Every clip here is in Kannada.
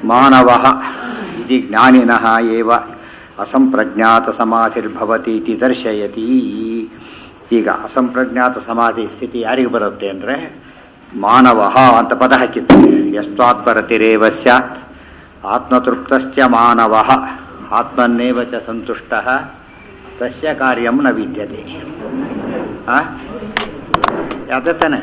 ಮಾನವಃ ಇತಿ ಜ್ಞಾನಿನಃ ಏವ ಅಸಂಪ್ರಜ್ಞಾತ ಸಮಾಧಿರ್ಭವತಿ ಇತಿ ದರ್ಶಯತಿ ಈಗ ಅಸಂಪ್ರಜ್ಞಾತ ಸಮಾಧಿ ಸ್ಥಿತಿ ಯಾರಿಗೆ ಬರುತ್ತೆ ಅಂದರೆ ಮಾನವಃ ಅಂತ ಪದ ಹಾಕಿದ್ದು ಯಸ್ವಾತ್ಪರತಿರೇವ ಸ್ಯಾತ್ ಆತ್ಮತೃಪ್ತಶ್ಚ ಮಾನವಃ ಆತ್ಮನ್ನೇವ ಚ ಸಂತುಷ್ಟಃ ತಸ್ಯ ಕಾರ್ಯಂ ನ ವಿದ್ಯತೆ ಆ? ಅದೇ ತಾನೆ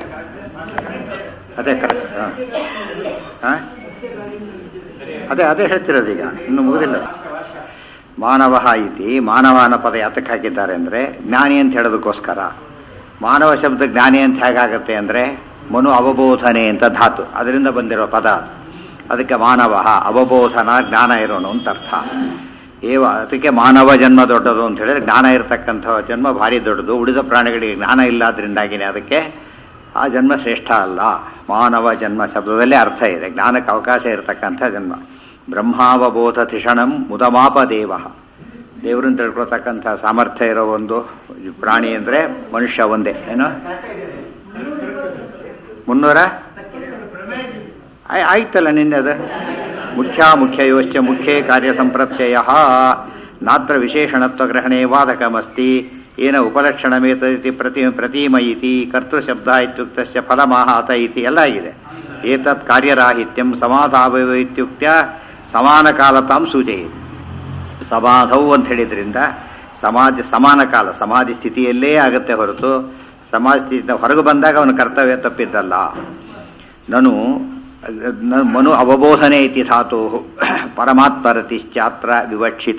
ಅದೇ ಕರೆಕ್ಟ್ ಹಾಂ ಹಾಂ ಅದೇ ಅದೇ ಹೇಳ್ತಿರೋದು ಈಗ ಇನ್ನು ಮುಗಿದಿಲ್ಲ ಮಾನವ ಇತಿ ಮಾನವ ಅನ್ನೋ ಪದ ಯಾತಕ್ಕೆ ಹಾಕಿದ್ದಾರೆ ಅಂದರೆ ಜ್ಞಾನಿ ಅಂತ ಹೇಳೋದಕ್ಕೋಸ್ಕರ ಮಾನವ ಶಬ್ದ ಜ್ಞಾನಿ ಅಂತ ಹೇಗಾಗುತ್ತೆ ಅಂದರೆ ಮನು ಅವಬೋಧನೆ ಅಂತ ಧಾತು ಅದರಿಂದ ಬಂದಿರೋ ಪದ ಅದು ಅದಕ್ಕೆ ಮಾನವ ಅವಬೋಧನ ಜ್ಞಾನ ಇರೋನು ಅಂತ ಅರ್ಥ ಏವ ಅದಕ್ಕೆ ಮಾನವ ಜನ್ಮ ದೊಡ್ಡದು ಅಂತ ಹೇಳಿದ್ರೆ ಜ್ಞಾನ ಇರತಕ್ಕಂಥ ಜನ್ಮ ಭಾರಿ ದೊಡ್ಡದು ಉಳಿದ ಪ್ರಾಣಿಗಳಿಗೆ ಜ್ಞಾನ ಇಲ್ಲಾದ್ರಿಂದಾಗಿನೇ ಅದಕ್ಕೆ ಆ ಜನ್ಮ ಶ್ರೇಷ್ಠ ಅಲ್ಲ ಮಾನವ ಜನ್ಮ ಶಬ್ದದಲ್ಲೇ ಅರ್ಥ ಇದೆ ಜ್ಞಾನಕ್ಕೆ ಅವಕಾಶ ಇರತಕ್ಕಂಥ ಜನ್ಮ ಬ್ರಹ್ಮಾವಬೋಧ ತಿಷಣಂ ಮುದಮಾಪ ದೇವ ದೇವರನ್ನು ತಿಳ್ಕೊಳ್ತಕ್ಕಂಥ ಸಾಮರ್ಥ್ಯ ಇರೋ ಒಂದು ಪ್ರಾಣಿ ಅಂದರೆ ಮನುಷ್ಯ ಒಂದೇ ಏನು ಮುನ್ನೂರ ಆಯ್- ಆಯ್ತಲ್ಲ ನಿನ್ನೆ ಅದು ಮುಖ್ಯ ಮುಖ್ಯ ಯೋಶ್ಚ ಮುಖ್ಯೇ ಕಾರ್ಯ ಸಂಪ್ರತ್ಯಯ ನಾತ್ರ ವಿಶೇಷಣತ್ವ ಗ್ರಹಣೆ ವಾದಕಮಸ್ತಿ ಏನ ಉಪಲಕ್ಷಣಮೇತದಿತಿ ಪ್ರತಿ ಪ್ರತೀಮಯಿತಿ ಕರ್ತೃಶಬ್ದ ಇತ್ಯುಕ್ತಸ್ಯ ಫಲಮಾಹಾತ ಇತಿ ಎಲ್ಲ ಆಗಿದೆ ಏತತ್ ಕಾರ್ಯರಾಹಿತ್ಯಂ ಸಮಾಧಾವಯವ ಇತ್ಯುಕ್ತ ಸಮಾನ ಕಾಲತಾಂ ಸೂಚಯಿತು ಸಮಾಧವು ಅಂತ ಹೇಳಿದ್ರಿಂದ ಸಮಾಜ ಸಮಾನ ಕಾಲ ಸಮಾಧಿ ಸ್ಥಿತಿಯಲ್ಲೇ ಆಗುತ್ತೆ ಹೊರತು ಸಮಾಜ ಸ್ಥಿತಿಯಿಂದ ಹೊರಗೆ ಬಂದಾಗ ಅವನ ಕರ್ತವ್ಯ ತಪ್ಪಿದ್ದಲ್ಲ ನನು ನ- ಮನು ಅವಬೋಧನೆ ಇತಿ ಧಾತು ಪರಮಾತ್ಮರತಿಶ್ಚಾತ್ರ ವಿವಕ್ಷಿತ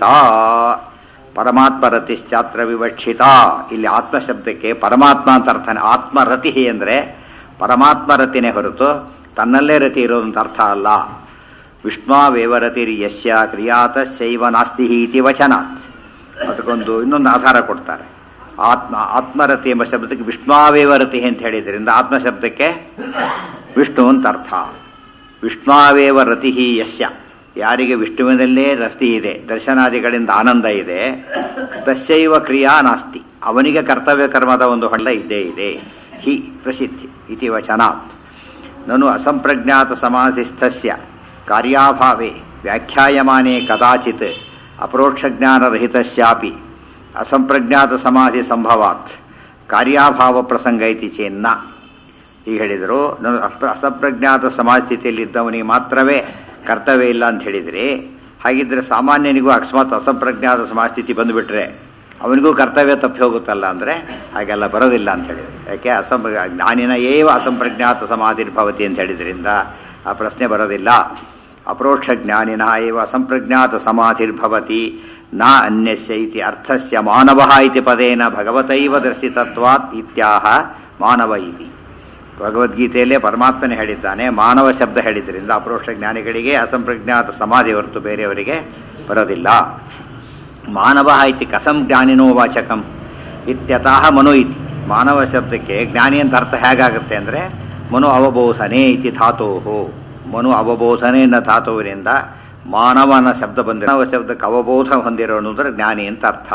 ಪರಮಾತ್ಮರತಿಶ್ಚಾತ್ರ ವಿವಕ್ಷಿತ ಇಲ್ಲಿ ಆತ್ಮ ಶಬ್ದಕ್ಕೆ ಪರಮಾತ್ಮ ಅಂತ ಅರ್ಥನೇ ಆತ್ಮರತಿ ಅಂದರೆ ಪರಮಾತ್ಮರತಿನೇ ಹೊರತು ತನ್ನಲ್ಲೇ ರತಿ ಇರೋದಂತ ಅರ್ಥ ಅಲ್ಲ ವಿಷ್ಣಾವೇವರತಿರ್ ಯಸ್ಯ ಕ್ರಿಯಾತಸ್ಯೈವ ನಾಸ್ತಿ ಇತಿ ವಚನಾತ್ ಅದಕ್ಕೊಂದು ಇನ್ನೊಂದು ಆಧಾರ ಕೊಡ್ತಾರೆ ಆತ್ಮ ಆತ್ಮರತಿ ಎಂಬ ಶಬ್ದಕ್ಕೆ ವಿಷ್ಣಾವೇವರತಿ ಅಂತ ಹೇಳಿದ್ರಿಂದ ಆತ್ಮ ಶಬ್ದಕ್ಕೆ ವಿಷ್ಣು ಅಂತ ಅರ್ಥ ವಿಷ್ಣಾವೇವ ರತಿ ಯಸ್ಯ ಯಾರಿಗೆ ವಿಷ್ಣುವಿನಲ್ಲೇ ರಸ್ತಿ ಇದೆ ದರ್ಶನಾದಿಗಳಿಂದ ಆನಂದ ಇದೆ ತಸ್ಯೈವ ಕ್ರಿಯಾ ನಾಸ್ತಿ ಅವನಿಗೆ ಕರ್ತವ್ಯ ಕರ್ಮದ ಒಂದು ಹೊಂಡ ಇದ್ದೇ ಇದೆ ಹಿ ಪ್ರಸಿದ್ಧಿ ಇತಿ ವಚನಾತ್ ನನು ಅಸಂಪ್ರಜ್ಞಾತ ಸಮಾಧಿಸ್ಥಸ್ಯ ಕಾರ್ಯಾಭಾವೆ ವ್ಯಾಖ್ಯಾಯಮಾನೆ ಕದಾಚಿತ್ ಅಪರೋಕ್ಷಜ್ಞಾನರಹಿತಸ್ಯಾಪಿ ಅಸಂಪ್ರಜ್ಞಾತ ಸಮಾಧಿ ಸಂಭವಾತ್ ಕಾರ್ಯಾಭಾವ ಪ್ರಸಂಗ ಇತಿ ಚೇನ್ನ ಈಗ ಹೇಳಿದರು ನಾನು ಅಪ್ರ- ಅಸಂಪ್ರಜ್ಞಾತ ಸಮಾಜ ಸ್ಥಿತಿಯಲ್ಲಿದ್ದವನಿಗೆ ಮಾತ್ರವೇ ಕರ್ತವ್ಯ ಇಲ್ಲ ಅಂತ ಹೇಳಿದರೆ ಹಾಗಿದ್ರೆ ಸಾಮಾನ್ಯನಿಗೂ ಅಕಸ್ಮಾತ್ ಅಸಂಪ್ರಜ್ಞಾತ ಸಮಾಜ ಸ್ಥಿತಿ ಬಂದುಬಿಟ್ರೆ ಅವನಿಗೂ ಕರ್ತವ್ಯ ತಪ್ಪಿ ಹೋಗುತ್ತಲ್ಲ ಅಂದರೆ ಹಾಗೆಲ್ಲ ಬರೋದಿಲ್ಲ ಅಂತ ಹೇಳಿದ್ರು ಯಾಕೆ ಅಸಂ ಜ್ಞಾನಿನ ಏವ ಅಸಂಪ್ರಜ್ಞಾತ ಸಮಾಧಿರ್ಭವತಿ ಅಂತ ಹೇಳಿದ್ರಿಂದ ಆ ಪ್ರಶ್ನೆ ಬರೋದಿಲ್ಲ ಅಪರೋಕ್ಷ ಜ್ಞಾನಿನ ಏವ ಅಸಂಪ್ರಜ್ಞಾತ ಸಮಾಧಿರ್ಭವತಿ ನ ಅನ್ಯಸ್ಯ ಇತಿ ಅರ್ಥಸ್ಯ ಮಾನವ ಇತಿ ಪದೇನ ಭಗವತೈವ ದರ್ಶಿತತ್ವಾತ್ ಇತ್ಯಾಹ ಮಾನವ ಇತಿ ಭಗವದ್ಗೀತೆಯಲ್ಲೇ ಪರಮಾತ್ಮನೇ ಹೇಳಿದ್ದಾನೆ ಮಾನವ ಶಬ್ದ ಹೇಳಿದ್ರಿಂದ ಅಪರೋಕ್ಷ ಜ್ಞಾನಿಗಳಿಗೆ ಅಸಂಪ್ರಜ್ಞಾತ ಸಮಾಧಿ ಹೊರತು ಬೇರೆಯವರಿಗೆ ಬರೋದಿಲ್ಲ ಮಾನವ ಇತಿ ಕಥಂ ಜ್ಞಾನಿನೋ ವಾಚಕಂ ಇತ್ಯತಃ ಮನು ಇತಿ ಮಾನವ ಶಬ್ದಕ್ಕೆ ಜ್ಞಾನಿ ಅಂತ ಅರ್ಥ ಹೇಗಾಗುತ್ತೆ ಅಂದರೆ ಮನು ಅವಬೋಧನೆ ಇತಿ ಧಾತೋಹು ಮನು ಅವಬೋಧನೆ ಎನ್ನ ಧಾತುವಿನಿಂದ ಮಾನವನ ಶಬ್ದ ಬಂದಿರೋ ಮಾನವ ಶಬ್ದಕ್ಕೆ ಅವಬೋಧ ಹೊಂದಿರೋನು ಅಂದರೆ ಜ್ಞಾನಿ ಅಂತ ಅರ್ಥ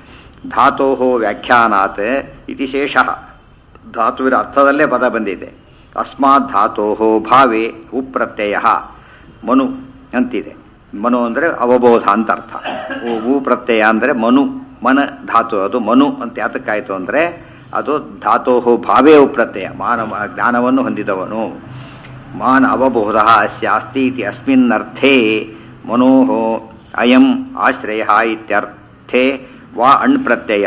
ಧಾತೋಹೋ ವ್ಯಾಖ್ಯಾನಾತ್ ಇತಿ ಶೇಷಃ ಧಾತುವಿನ ಅರ್ಥದಲ್ಲೇ ಪದ ಬಂದಿದೆ ಅಸ್ಮಾತ್ ಧಾತೋಹೋ ಭಾವೆ ಉಪ್ರತ್ಯಯ ಮನು ಅಂತಿದೆ ಮನು ಅಂದರೆ ಅವಬೋಧ ಅಂತ ಅರ್ಥ ಉ- ಉ ಪ್ರತ್ಯಯ ಅಂದರೆ ಮನು ಮನ ಧಾತು ಅದು ಮನು ಅಂತ ಯಾತಕ್ಕಾಯಿತು ಅಂದರೆ ಅದು ಧಾತೋಹೋ ಭಾವೇ ಉಪ್ರತ್ಯಯ ಮಾನವ ಜ್ಞಾನವನ್ನು ಹೊಂದಿದವನು ಮಾನ್ ಅವಬೋಧ ಅಸ್ಯಾಸ್ತಿ ಇತಿ ಅಸ್ಮಿನ್ನರ್ಥೇ ಮನೋಹೋ ಅಯಂ ಆಶ್ರಯ ಇತ್ಯರ್ಥೇ ವಾ ಅಣ್ ಪ್ರತ್ಯಯ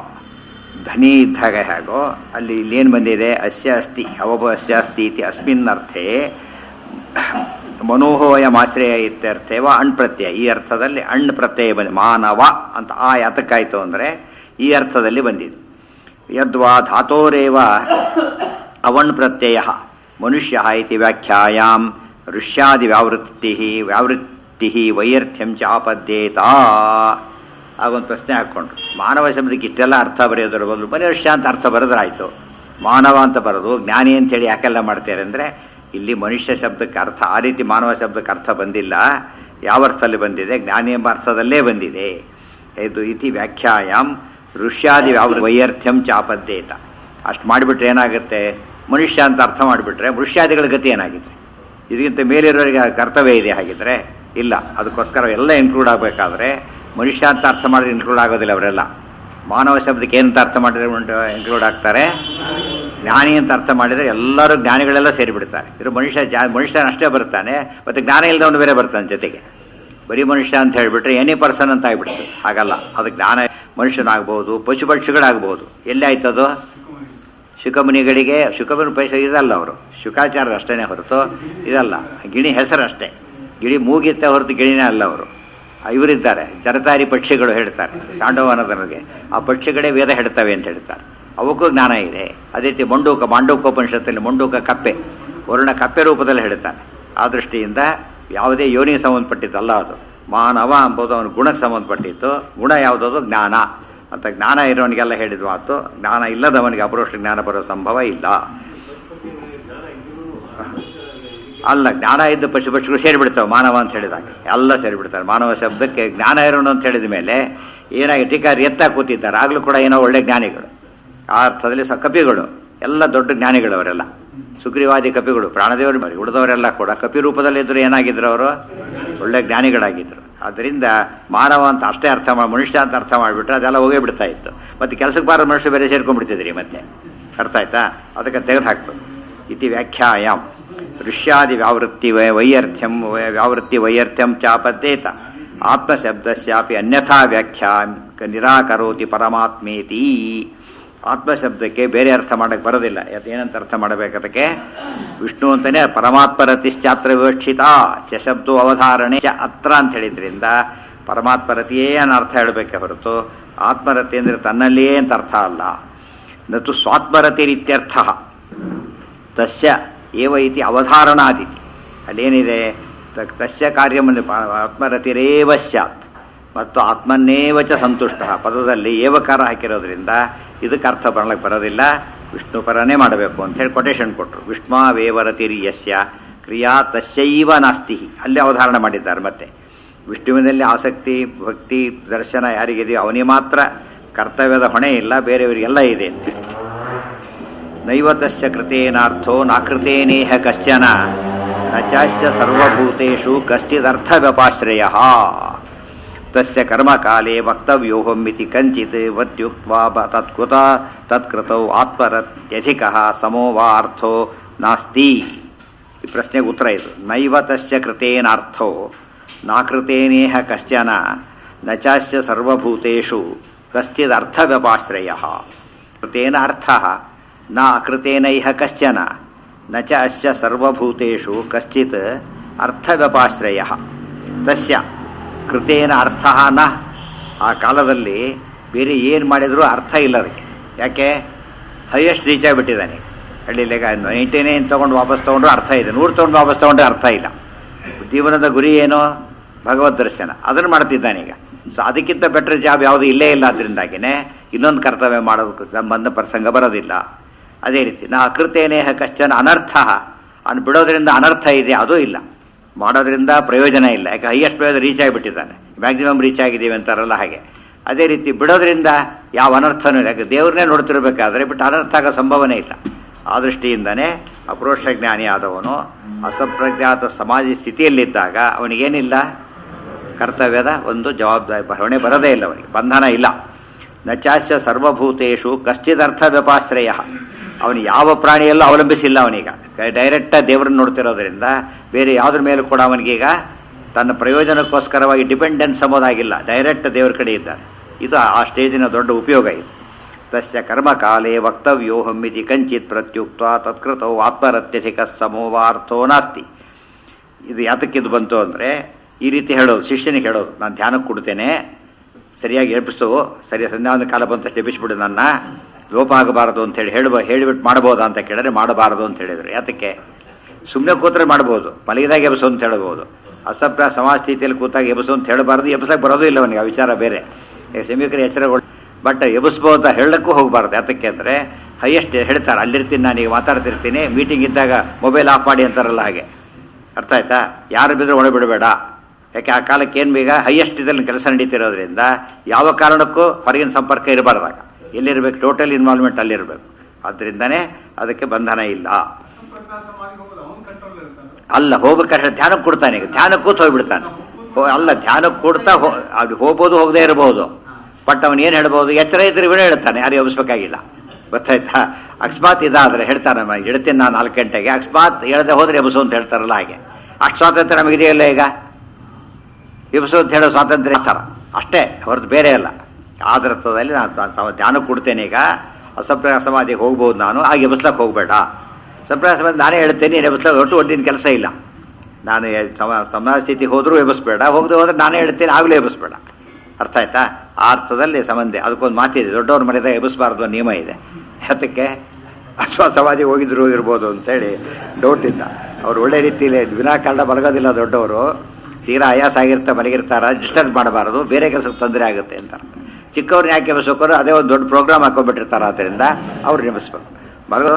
ಧನಿ ಇದ್ದಾಗ ಹೇಗೋ ಅಲ್ಲಿ ಇಲ್ಲೇನು ಬಂದಿದೆ ಅಸ್ಯ ಅಸ್ತಿ ಅವಬ ಅಸ್ಯ ಅಸ್ತಿ ಇತಿ ಅಸ್ಮಿನ್ ಅರ್ಥೇ ಮನೋಹೋಯಂ ಆಶ್ರಯ ಇತ್ಯರ್ಥೇ ವಾ ಅಣ್ ಪ್ರತ್ಯಯ ಈ ಅರ್ಥದಲ್ಲಿ ಅಣ್ ಪ್ರತ್ಯಯ ಬಂದಿದೆ ಮಾನವ ಅಂತ ಆ ಯಾತಕ್ಕಾಯಿತು ಅಂದರೆ ಈ ಅರ್ಥದಲ್ಲಿ ಬಂದಿದೆ ಯದ್ವಾ ಧಾತೋರೇವ ಅವಣ್ ಪ್ರತ್ಯಯ ಮನುಷ್ಯ ಇತಿ ವ್ಯಾಖ್ಯಾಯಾಂ ಋಷ್ಯಾದಿ ವ್ಯಾವೃತ್ತಿ ವ್ಯಾವೃತ್ತಿ ವೈಯರ್ಥ್ಯಂ ಚ ಆಪದ್ಯೇತ ಆಗೊಂದು ಪ್ರಶ್ನೆ ಹಾಕ್ಕೊಂಡ್ರು ಮಾನವ ಶಬ್ದಕ್ಕೆ ಇಷ್ಟೆಲ್ಲ ಅರ್ಥ ಬರೆಯೋದ್ರ ಬದಲು ಮನುಷ್ಯ ಅಂತ ಅರ್ಥ ಬರೆದ್ರಾಯ್ತು ಮಾನವ ಅಂತ ಬರೋದು ಜ್ಞಾನಿ ಅಂತೇಳಿ ಯಾಕೆಲ್ಲ ಮಾಡ್ತಾರೆ ಅಂದರೆ ಇಲ್ಲಿ ಮನುಷ್ಯ ಶಬ್ದಕ್ಕೆ ಅರ್ಥ ಆ ರೀತಿ ಮಾನವ ಶಬ್ದಕ್ಕೆ ಅರ್ಥ ಬಂದಿಲ್ಲ ಯಾವ ಅರ್ಥದಲ್ಲಿ ಬಂದಿದೆ ಜ್ಞಾನಿ ಎಂಬ ಅರ್ಥದಲ್ಲೇ ಬಂದಿದೆ ಇದು ಇತಿ ವ್ಯಾಖ್ಯಾಯಾಮ್ ಋಷ್ಯಾದಿ ವ್ಯಾವ ವೈಯರ್ಥ್ಯಂ ಚಾಪದ್ಯೇತ ಅಷ್ಟು ಮಾಡಿಬಿಟ್ರೆ ಏನಾಗುತ್ತೆ ಮನುಷ್ಯ ಅಂತ ಅರ್ಥ ಮಾಡಿಬಿಟ್ರೆ ಮನುಷ್ಯಾದಿಗಳ ಗತಿ ಏನಾಗಿದೆ ಇದಕ್ಕಿಂತ ಮೇಲಿರೋರಿಗೆ ಕರ್ತವ್ಯ ಇದೆ ಹಾಗಿದ್ರೆ ಇಲ್ಲ ಅದಕ್ಕೋಸ್ಕರ ಎಲ್ಲ ಇನ್ಕ್ಲೂಡ್ ಆಗಬೇಕಾದ್ರೆ ಮನುಷ್ಯ ಅಂತ ಅರ್ಥ ಮಾಡಿದ್ರೆ ಇನ್ಕ್ಲೂಡ್ ಆಗೋದಿಲ್ಲ ಅವರೆಲ್ಲ ಮಾನವ ಶಬ್ದಕ್ಕೆ ಏನಂತ ಅರ್ಥ ಮಾಡಿದ್ರೆ ಇನ್ಕ್ಲೂಡ್ ಆಗ್ತಾರೆ ಜ್ಞಾನಿ ಅಂತ ಅರ್ಥ ಮಾಡಿದರೆ ಎಲ್ಲರೂ ಜ್ಞಾನಿಗಳೆಲ್ಲ ಸೇರಿಬಿಡ್ತಾರೆ ಇರೋ ಮನುಷ್ಯ ಜಾ ಮನುಷ್ಯನಷ್ಟೇ ಬರ್ತಾನೆ ಮತ್ತು ಜ್ಞಾನ ಇಲ್ಲದವನು ಬೇರೆ ಬರ್ತಾನೆ ಜೊತೆಗೆ ಬರೀ ಮನುಷ್ಯ ಅಂತ ಹೇಳಿಬಿಟ್ರೆ ಎನಿ ಪರ್ಸನ್ ಅಂತ ಆಗ್ಬಿಡ್ತು ಹಾಗಲ್ಲ ಅದು ಜ್ಞಾನ ಮನುಷ್ಯನಾಗ್ಬೋದು ಪಶು ಪಕ್ಷಿಗಳಾಗ್ಬೋದು ಎಲ್ಲಿ ಆಯ್ತದು ಶುಕಮುನಿಗಳಿಗೆ ಶುಕಮುನಿ ಪೈಸ ಇದಲ್ಲ ಅವರು ಶುಕಾಚಾರ ಅಷ್ಟೇ ಹೊರತು ಇದಲ್ಲ ಗಿಣಿ ಹೆಸರಷ್ಟೇ ಗಿಳಿ ಮೂಗಿತ್ತೆ ಹೊರತು ಗಿಣಿನೇ ಅಲ್ಲ ಅವರು ಇವರಿದ್ದಾರೆ ಜರತಾರಿ ಪಕ್ಷಿಗಳು ಹೇಳ್ತಾರೆ ಸಾಂಡವನದನಿಗೆ ಆ ಪಕ್ಷಿಗಳೇ ವೇದ ಹೇಳ್ತವೆ ಅಂತ ಹೇಳ್ತಾರೆ ಅವಕ್ಕೂ ಜ್ಞಾನ ಇದೆ ಅದೇ ರೀತಿ ಮಂಡೂಕ ಮಾಂಡೂಕೋಪನಿಷತ್ತಲ್ಲಿ ಮಂಡೂಕ ಕಪ್ಪೆ ವರುಣ ಕಪ್ಪೆ ರೂಪದಲ್ಲಿ ಹೇಳ್ತಾನೆ ಆ ದೃಷ್ಟಿಯಿಂದ ಯಾವುದೇ ಯೋನಿಗೆ ಸಂಬಂಧಪಟ್ಟಿದ್ದಲ್ಲ ಅದು ಮಾನವ ಎಂಬುದು ಅವನ ಗುಣಕ್ಕೆ ಸಂಬಂಧಪಟ್ಟಿತ್ತು ಗುಣ ಯಾವುದದು ಜ್ಞಾನ ಅಂತ ಜ್ಞಾನ ಇರೋನಿಗೆಲ್ಲ ಹೇಳಿದ ಮಾತು ಜ್ಞಾನ ಇಲ್ಲದವನಿಗೆ ಅಪರೋಕ್ಷ ಜ್ಞಾನ ಬರೋ ಸಂಭವ ಇಲ್ಲ ಅಲ್ಲ ಜ್ಞಾನ ಇದ್ದ ಪಶು ಪಕ್ಷಿಗಳು ಸೇರಿಬಿಡ್ತಾವೆ ಮಾನವ ಅಂತ ಹೇಳಿದಾಗ ಎಲ್ಲ ಸೇರಿಬಿಡ್ತಾರೆ ಮಾನವ ಶಬ್ದಕ್ಕೆ ಜ್ಞಾನ ಇರೋನು ಅಂತ ಹೇಳಿದ ಮೇಲೆ ಏನಾಗಿ ಟೀಕಾರಿ ಎತ್ತ ಕೂತಿದ್ದಾರೆ ಆಗಲೂ ಕೂಡ ಏನೋ ಒಳ್ಳೆ ಜ್ಞಾನಿಗಳು ಆ ಅರ್ಥದಲ್ಲಿ ಸ ಕಪಿಗಳು ಎಲ್ಲ ದೊಡ್ಡ ಜ್ಞಾನಿಗಳು ಅವರೆಲ್ಲ ಸುಗ್ರೀವಾದಿ ಕಪಿಗಳು ಪ್ರಾಣದೇವರು ಬರಿ ಉಳಿದವರೆಲ್ಲ ಕೂಡ ಕಪಿ ರೂಪದಲ್ಲಿದ್ದರು ಏನಾಗಿದ್ರು ಅವರು ಒಳ್ಳೆ ಜ್ಞಾನಿಗಳಾಗಿದ್ದರು ಆದ್ದರಿಂದ ಮಾನವ ಅಂತ ಅಷ್ಟೇ ಅರ್ಥ ಮಾಡಿ ಮನುಷ್ಯ ಅಂತ ಅರ್ಥ ಮಾಡಿಬಿಟ್ರೆ ಅದೆಲ್ಲ ಹೋಗೇ ಬಿಡ್ತಾ ಇತ್ತು ಮತ್ತು ಕೆಲಸಕ್ಕೆ ಬಾರ ಮನುಷ್ಯ ಬೇರೆ ಸೇರ್ಕೊಂಡ್ಬಿಡ್ತಿದ್ರಿ ಮತ್ತೆ ಅರ್ಥ ಆಯ್ತಾ ಅದಕ್ಕೆ ತೆಗೆದು ಹಾಕ್ಬೇಕು ಇತಿ ವ್ಯಾಖ್ಯಾಯಾಮ್ ದೃಶ್ಯಾದಿ ವ್ಯಾವೃತ್ತಿ ವೈ ವೈಯರ್ಥ್ಯಂ ವೈ- ವ್ಯಾವೃತ್ತಿ ವೈಯರ್ಥ್ಯಂ ಚಾಪದ್ದೇತ ಆತ್ಮಶಬ್ದಸ್ಯಾಪಿ ಅನ್ಯಥಾ ವ್ಯಾಖ್ಯಾ ನಿರಾಕರೋತಿ ಪರಮಾತ್ಮೇತಿ ಆತ್ಮಶಬ್ದಕ್ಕೆ ಬೇರೆ ಅರ್ಥ ಮಾಡಕ್ಕೆ ಬರೋದಿಲ್ಲ ಯಾತ್ ಏನಂತ ಅರ್ಥ ಮಾಡಬೇಕು ಅದಕ್ಕೆ ವಿಷ್ಣು ಅಂತಾನೆ ಪರಮಾತ್ಮರತಿಶ್ಚಾತ್ರ ವಿವಕ್ಷಿತ ಚ ಶಬ್ದೋ ಅವಧಾರಣೆ ಚ ಅತ್ರ ಅಂತ ಹೇಳಿದ್ರಿಂದ ಪರಮಾತ್ಮರತಿಯೇ ಅನ್ನೋ ಅರ್ಥ ಹೇಳಬೇಕೆ ಹೊರತು ಆತ್ಮರತಿ ಅಂದರೆ ತನ್ನಲ್ಲಿಯೇ ಅಂತ ಅರ್ಥ ಅಲ್ಲ ನತು ಸ್ವಾತ್ಮರತಿರಿತ್ಯರ್ಥ ತಸ್ಯ ಏವ ಇತಿ ಅವಧಾರಣಾದಿತಿ ಅಲ್ಲೇನಿದೆ ತ- ತಸ್ಯ ಕಾರ್ಯವನ್ನು ಆತ್ಮರತಿರೇವ ಸ್ಯಾತ್ ಮತ್ತು ಆತ್ಮನ್ನೇವ ಚ ಸಂತುಷ್ಟ ಪದದಲ್ಲಿ ಏವಕಾರ ಹಾಕಿರೋದ್ರಿಂದ ಇದಕ್ಕೆ ಅರ್ಥ ಬರಲಿಕ್ಕೆ ಬರೋದಿಲ್ಲ ವಿಷ್ಣು ಪರನೇ ಮಾಡಬೇಕು ಅಂತ ಹೇಳಿ ಕೊಟೇಶನ್ ಕೊಟ್ಟರು ವಿಷ್ಣುವೇವರತಿರಿ ಯಸ್ಯ ಕ್ರಿಯಾ ತಸ್ಯೈವ ನಾಸ್ತಿ ಅಲ್ಲಿ ಅವಧಾರಣೆ ಮಾಡಿದ್ದಾರೆ ಮತ್ತೆ ವಿಷ್ಣುವಿನಲ್ಲಿ ಆಸಕ್ತಿ ಭಕ್ತಿ ದರ್ಶನ ಯಾರಿಗಿದೆಯೋ ಅವನಿಗೆ ಮಾತ್ರ ಕರ್ತವ್ಯದ ಹೊಣೆ ಇಲ್ಲ ಬೇರೆಯವರಿಗೆಲ್ಲ ಇದೆ ಅಂತ ನೈವತಸ್ಯ ಕೃತೇನಾರ್ಥೋ ನಾಕೃತೇನೇಹ ಕಶ್ಚನ ನ ಚಾಸ್ಯ ಸರ್ವಭೂತೇಷು ಕಶ್ಚಿದರ್ಥ ವ್ಯಪಾಶ್ರಯ ತಸ್ಯ ಕರ್ಮಕಾಲೇ ವಕ್ತವ್ಯೋಹಮಿತಿ ಕಂಚಿತ್ ವತ್ಯುಕ್ತ್ವಾ ಬ ತತ್ಕೃತ ತತ್ಕೃತೌ ಆತ್ಮರತ್ಯಧಿಕಃ ಸಮೋ ವಾ ಅರ್ಥೋ ನಾಸ್ತಿ ಈ ಪ್ರಶ್ನೆಗೆ ಉತ್ತರ ಇದು ನೈವ ತಸ್ಯ ಕೃತೇನಾರ್ಥೋ ನಾಕೃತೇನೇಹ ಕಶ್ಚನ ನ ಚಾಸ್ಯ ಸರ್ವಭೂತೇಷು ಕಶ್ಚಿದರ್ಥ ವ್ಯಪಾಶ್ರಯ ಕೃತೇನ ಅರ್ಥ ನ ಅಕೃತೇನೈಹ ಕಶ್ಚನ ನ ಚ ಅಸ್ಯ ಸರ್ವಭೂತೇಷು ಕಶ್ಚಿತ್ ಅರ್ಥವ್ಯಪಾಶ್ರಯ ತಸ್ಯ ಕೃತೇನ ಅರ್ಥ ನ ಆ ಕಾಲದಲ್ಲಿ ಬೇರೆ ಏನು ಮಾಡಿದರೂ ಅರ್ಥ ಇಲ್ಲ ಅದಕ್ಕೆ ಯಾಕೆ ಹೈಯೆಸ್ಟ್ ರೀಚ್ ಆಗಿಬಿಟ್ಟಿದ್ದಾನೆ ಹಳ್ಳಿಲಿ ಈಗ ನೈಂಟಿ ನೈನ್ ತೊಗೊಂಡು ವಾಪಸ್ ತೊಗೊಂಡ್ರು ಅರ್ಥ ಇದೆ ನೂರು ತೊಗೊಂಡು ವಾಪಸ್ ತೊಗೊಂಡ್ರೆ ಅರ್ಥ ಇಲ್ಲ ಜೀವನದ ಗುರಿ ಏನು ಭಗವದ್ ದರ್ಶನ ಅದನ್ನು ಮಾಡ್ತಿದ್ದಾನೆ ಈಗ ಸೊ ಅದಕ್ಕಿಂತ ಬೆಟರ್ ಜಾಬ್ ಯಾವುದು ಇಲ್ಲೇ ಇಲ್ಲ ಅದರಿಂದಾಗಿನೇ ಇನ್ನೊಂದು ಕರ್ತವ್ಯ ಮಾಡೋದಕ್ಕೆ ಸಂಬಂಧ ಪ್ರಸಂಗ ಬರೋದಿಲ್ಲ ಅದೇ ರೀತಿ ನಾ ಅಕೃತೇನೇಹ ಕಶ್ಚನ ಅನರ್ಥ ಅನ್ ಬಿಡೋದ್ರಿಂದ ಅನರ್ಥ ಇದೆ ಅದೂ ಇಲ್ಲ ಮಾಡೋದ್ರಿಂದ ಪ್ರಯೋಜನ ಇಲ್ಲ ಯಾಕೆ ಹೈಯೆಸ್ಟ್ ಪ್ರಯೋಜನ ರೀಚ್ ಆಗಿಬಿಟ್ಟಿದ್ದಾನೆ ಮ್ಯಾಕ್ಸಿಮಮ್ ರೀಚ್ ಆಗಿದ್ದೀವಿ ಅಂತಾರಲ್ಲ ಹಾಗೆ ಅದೇ ರೀತಿ ಬಿಡೋದ್ರಿಂದ ಯಾವ ಅನರ್ಥನೂ ಇಲ್ಲ ಯಾಕೆ ದೇವ್ರನ್ನೇ ನೋಡ್ತಿರ್ಬೇಕಾದ್ರೆ ಬಿಟ್ಟು ಅನರ್ಥ ಆಗೋ ಸಂಭವನೆ ಇಲ್ಲ ಆ ದೃಷ್ಟಿಯಿಂದನೇ ಅಪರೋಕ್ಷ ಜ್ಞಾನಿ ಆದವನು ಅಸಂಪ್ರಜ್ಞಾತ ಸಮಾಜ ಸ್ಥಿತಿಯಲ್ಲಿದ್ದಾಗ ಅವನಿಗೇನಿಲ್ಲ ಕರ್ತವ್ಯದ ಒಂದು ಜವಾಬ್ದಾರಿ ಹೊಣೆ ಬರದೇ ಇಲ್ಲ ಅವನಿಗೆ ಬಂಧನ ಇಲ್ಲ ನಚಾಸ್ಯ ಸರ್ವಭೂತೇಶು ಕಶ್ಚಿದರ್ಥ ವ್ಯಪಾಶ್ರಯ ಅವನು ಯಾವ ಪ್ರಾಣಿಯಲ್ಲೂ ಅವಲಂಬಿಸಿಲ್ಲ ಅವನೀಗ ಡೈರೆಕ್ಟ್ ದೇವರನ್ನು ನೋಡ್ತಿರೋದ್ರಿಂದ ಬೇರೆ ಯಾವುದ್ರ ಮೇಲೂ ಕೂಡ ಅವನಿಗೀಗ ತನ್ನ ಪ್ರಯೋಜನಕ್ಕೋಸ್ಕರವಾಗಿ ಡಿಪೆಂಡೆನ್ಸ್ ಎಂಬುದಾಗಿಲ್ಲ ಡೈರೆಕ್ಟ್ ದೇವರ ಕಡೆ ಇದ್ದಾನೆ ಇದು ಆ ಸ್ಟೇಜಿನ ದೊಡ್ಡ ಉಪಯೋಗ ಇದು ತಸ್ಯ ಕರ್ಮಕಾಲೇ ವಕ್ತವ್ಯೋಹಮಿತಿ ಕಂಚಿತ್ ಪ್ರತ್ಯುಕ್ತ ತತ್ಕೃತವು ಆತ್ಮರತ್ಯಧಿಕ ಸಮೋವಾರ್ಥೋ ನಾಸ್ತಿ ಇದು ಯಾತಕ್ಕಿದು ಬಂತು ಅಂದರೆ ಈ ರೀತಿ ಹೇಳೋದು ಶಿಷ್ಯನಿಗೆ ಹೇಳೋದು ನಾನು ಧ್ಯಾನಕ್ಕೆ ಕೊಡ್ತೇನೆ ಸರಿಯಾಗಿ ಎಬ್ಬಿಸು ಸರಿ ಸಂಧ್ಯಾವಂದ ಕಾಲ ಬಂತಷ್ಟು ಎಬ್ಬಿಸ್ಬಿಡು ನನ್ನ ಲೋಪ ಆಗಬಾರದು ಅಂತೇಳಿ ಹೇಳುವ ಹೇಳಿಬಿಟ್ಟು ಮಾಡ್ಬೋದಾ ಅಂತ ಕೇಳಿದ್ರೆ ಮಾಡಬಾರದು ಅಂತ ಹೇಳಿದರು ಯಾತಕ್ಕೆ ಸುಮ್ಮನೆ ಕೂತ್ರೆ ಮಾಡ್ಬೋದು ಮಲಗಿದಾಗ ಎಬ್ಸು ಅಂತ ಹೇಳ್ಬೋದು ಅಸಭ್ಯ ಸಮಾಜ ಸ್ಥಿತಿಯಲ್ಲಿ ಕೂತಾಗ ಎಬ್ಸು ಅಂತ ಹೇಳಬಾರ್ದು ಎಬ್ಸಕ್ಕೆ ಬರೋದು ಇಲ್ಲ ಅವನಿಗೆ ಆ ವಿಚಾರ ಬೇರೆ ಈಗ ಸಮೀಕರ ಎಚ್ಚರಗಳು ಬಟ್ ಎಬ್ಸ್ಬೋದು ಅಂತ ಹೇಳಕ್ಕೂ ಹೋಗಬಾರ್ದು ಯಾತಕ್ಕೆ ಅಂದರೆ ಹೈಯೆಸ್ಟ್ ಹೇಳ್ತಾರೆ ಅಲ್ಲಿರ್ತೀನಿ ನಾನು ಈಗ ಮಾತಾಡ್ತಿರ್ತೀನಿ ಮೀಟಿಂಗ್ ಇದ್ದಾಗ ಮೊಬೈಲ್ ಆಫ್ ಮಾಡಿ ಅಂತಾರಲ್ಲ ಹಾಗೆ ಅರ್ಥ ಆಯ್ತಾ ಯಾರು ಬಿದ್ದರೆ ಒಳ ಬಿಡಬೇಡ ಯಾಕೆ ಆ ಕಾಲಕ್ಕೆ ಏನು ಬೇಗ ಹೈಯೆಸ್ಟ್ ಇದರಲ್ಲಿ ಕೆಲಸ ನಡೀತಿರೋದ್ರಿಂದ ಯಾವ ಕಾರಣಕ್ಕೂ ಹೊರಗಿನ ಸಂಪರ್ಕ ಇರಬಾರ್ದಾಗ ಎಲ್ಲಿರ್ಬೇಕು ಟೋಟಲ್ ಇನ್ವಾಲ್ವ್ಮೆಂಟ್ ಅಲ್ಲಿರಬೇಕು ಆದ್ದರಿಂದನೇ ಅದಕ್ಕೆ ಬಂಧನ ಇಲ್ಲ ಅಲ್ಲ ಹೋಗ್ಬೇಕಾದ್ರೆ ಧ್ಯಾನಕ್ಕೆ ಕೊಡ್ತಾನೆ ಈಗ ಧ್ಯಾನಕ್ಕೆ ಕೂತ್ ಹೋಗ್ಬಿಡ್ತಾನೆ ಹೋ- ಅಲ್ಲ ಧ್ಯಾನಕ್ಕೆ ಕೊಡ್ತಾ ಹೋ ಅದು ಹೋಗ್ಬೋದು ಹೋಗದೆ ಇರಬಹುದು ಬಟ್ ಅವನು ಏನು ಹೇಳ್ಬೋದು ಎಚ್ಚರ ಇದ್ರೆ ಇವನೇ ಹೇಳ್ತಾನೆ ಯಾರು ಎಬ್ಬಿಸ್ಬೇಕಾಗಿಲ್ಲ ಗೊತ್ತಾಯ್ತಾ ಅಕಸ್ಮಾತ್ ಇದಾದ್ರೆ ಹೇಳ್ತಾನೆ ನಾನು ಇಡ್ತೀನಿ ನಾನು ನಾಲ್ಕು ಗಂಟೆಗೆ ಅಕಸ್ಮಾತ್ ಹೇಳದೆ ಹೋದ್ರೆ ಎಬ್ಸು ಅಂತ ಹೇಳ್ತಾರಲ್ಲ ಹಾಗೆ ಅಷ್ಟು ಸ್ವಾತಂತ್ರ್ಯ ನಮಗಿದೆಯಲ್ಲ ಈಗ ಎಬ್ಸು ಅಂತ ಹೇಳೋ ಸ್ವಾತಂತ್ರ್ಯ ಥರ ಅಷ್ಟೇ ಹೊರತು ಬೇರೆ ಅಲ್ಲ ಆದರ್ಥದಲ್ಲಿ ನಾನು ತ- ತ- ಧ್ಯಾನಕ್ಕೆ ಕೊಡ್ತೇನೆ ಈಗ ಅಸಪ್ರಾಯ ಸಮಾಧಿಗೆ ಹೋಗ್ಬೋದು ನಾನು ಆಗ ಎಬ್ಸ್ಲಕ್ಕೆ ಹೋಗಬೇಡ ಸಪ್ರಾಯ ಸಮಾಧಿ ನಾನೇ ಹೇಳ್ತೇನೆ ನೀನು ಎಬ್ಸ್ಲಕ್ಕೆ ಒಟ್ಟು ಒಟ್ಟಿನ ಕೆಲಸ ಇಲ್ಲ ನಾನು ಎ- ಸಮ ಸಮಾಜ ಸ್ಥಿತಿಗೆ ಹೋದರೂ ಎಬ್ಬಿಸ್ಬೇಡ ಹೋಗದೆ ಹೋದ್ರೆ ನಾನೇ ಹೇಳ್ತೇನೆ ಆಗಲೂ ಎಬ್ಬಿಸ್ಬೇಡ ಅರ್ಥ ಆಯ್ತಾ ಆ ಅರ್ಥದಲ್ಲಿ ಸಂಬಂಧ ಅದಕ್ಕೊಂದು ಮಾತಿದೆ ದೊಡ್ಡವ್ರ ಮನೆದಾಗ ಎಬ್ಬಿಸಬಾರ್ದು ಅನ್ನೋ ನಿಯಮ ಇದೆ ಅದಕ್ಕೆ ಅಶ್ವ ಸಮಾಧಿಗೆ ಹೋಗಿದ್ರು ಇರ್ಬೋದು ಅಂತೇಳಿ ಡೌಟ್ ಇಲ್ಲ ಅವ್ರು ಒಳ್ಳೆ ರೀತಿಯಲ್ಲಿ ವಿನಾಕಾರಣ ಬಲಗೋದಿಲ್ಲ ದೊಡ್ಡವರು ತೀರಾ ಆಯಾಸ ಆಗಿರ್ತಾ ಮಲಗಿರ್ತಾರ ಡಿಸ್ಟರ್ಬ್ ಮಾಡಬಾರದು ಬೇರೆ ಕೆಲಸಕ್ಕೆ ತೊಂದರೆ ಆಗುತ್ತೆ ಅಂತ ಚಿಕ್ಕವ್ರನ್ನ ಯಾಕೆ ಎಬ್ಬಿಸ್ಬೇಕಾದ್ರು ಅದೇ ಒಂದು ದೊಡ್ಡ ಪ್ರೋಗ್ರಾಮ್ ಹಾಕೊಂಡ್ಬಿಟ್ಟಿರ್ತಾರೆ ಆದ್ದರಿಂದ ಅವ್ರು ನೆಮಿಸ್ಬೇಕು ಮಲಗೋ